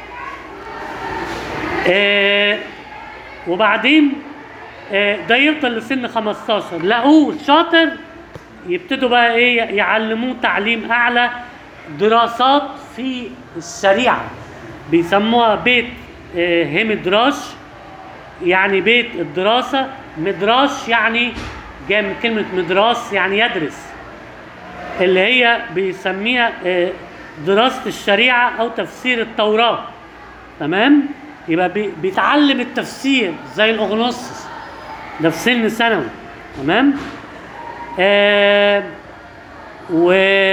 آه وبعدين آه ده يفضل لسن 15 لقوه شاطر يبتدوا بقى ايه يعلموه تعليم اعلى دراسات في الشريعه بيسموها بيت آه هيمدراش يعني بيت الدراسه مدراش يعني جاي من كلمه مدراس يعني يدرس اللي هي بيسميها آه، دراسه الشريعه او تفسير التوراه تمام يبقى بي- بيتعلم التفسير زي الاغنوصس ده في سن ثانوي تمام آه و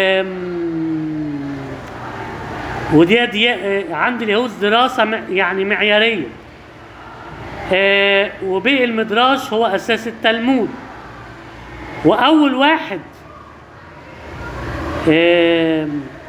ودي دي آه، عند اليهود دراسه م- يعني معياريه آه وبقي المدراش هو اساس التلمود واول واحد آه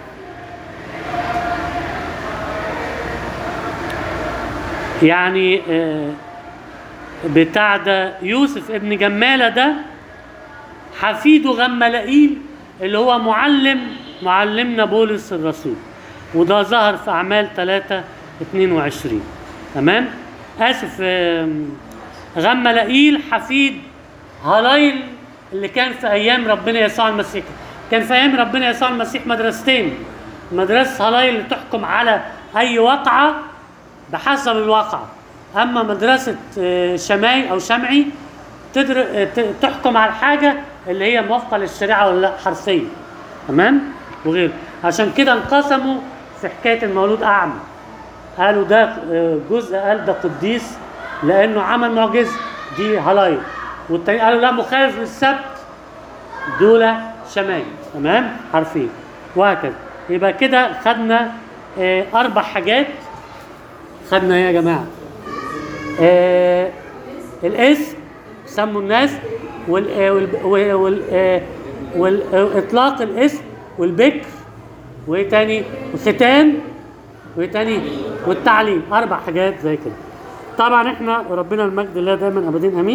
يعني آه بتاع ده يوسف ابن جمالة ده حفيده غملائيل اللي هو معلم معلمنا بولس الرسول وده ظهر في أعمال 3 22 تمام آسف آم، غملائيل حفيد هلايل اللي كان في أيام ربنا يسوع المسيح كان في أيام ربنا يسوع المسيح مدرستين مدرسة هلايل اللي تحكم على أي واقعة بحسب الواقعة أما مدرسة آه، شماي أو شمعي تدر... آه، ت- تحكم على الحاجة اللي هي موافقة للشريعة ولا لا حرفيا تمام وغيره عشان كده انقسموا في حكاية المولود أعمى قالوا ده آه، جزء قال ده قديس لأنه عمل معجزة دي هلايل والتاني قالوا لا مخالف للسبت دول شمال تمام عارفين وهكذا يبقى كده خدنا آه، أربع حاجات خدنا ايه يا جماعه آه الاسم سموا الناس وال آه، وال وال وال آه، وال آه، اطلاق الاسم والبكر وايه تاني والختان وايه تاني والتعليم اربع حاجات زي كده طبعا احنا ربنا المجد لله دايما ابدين امين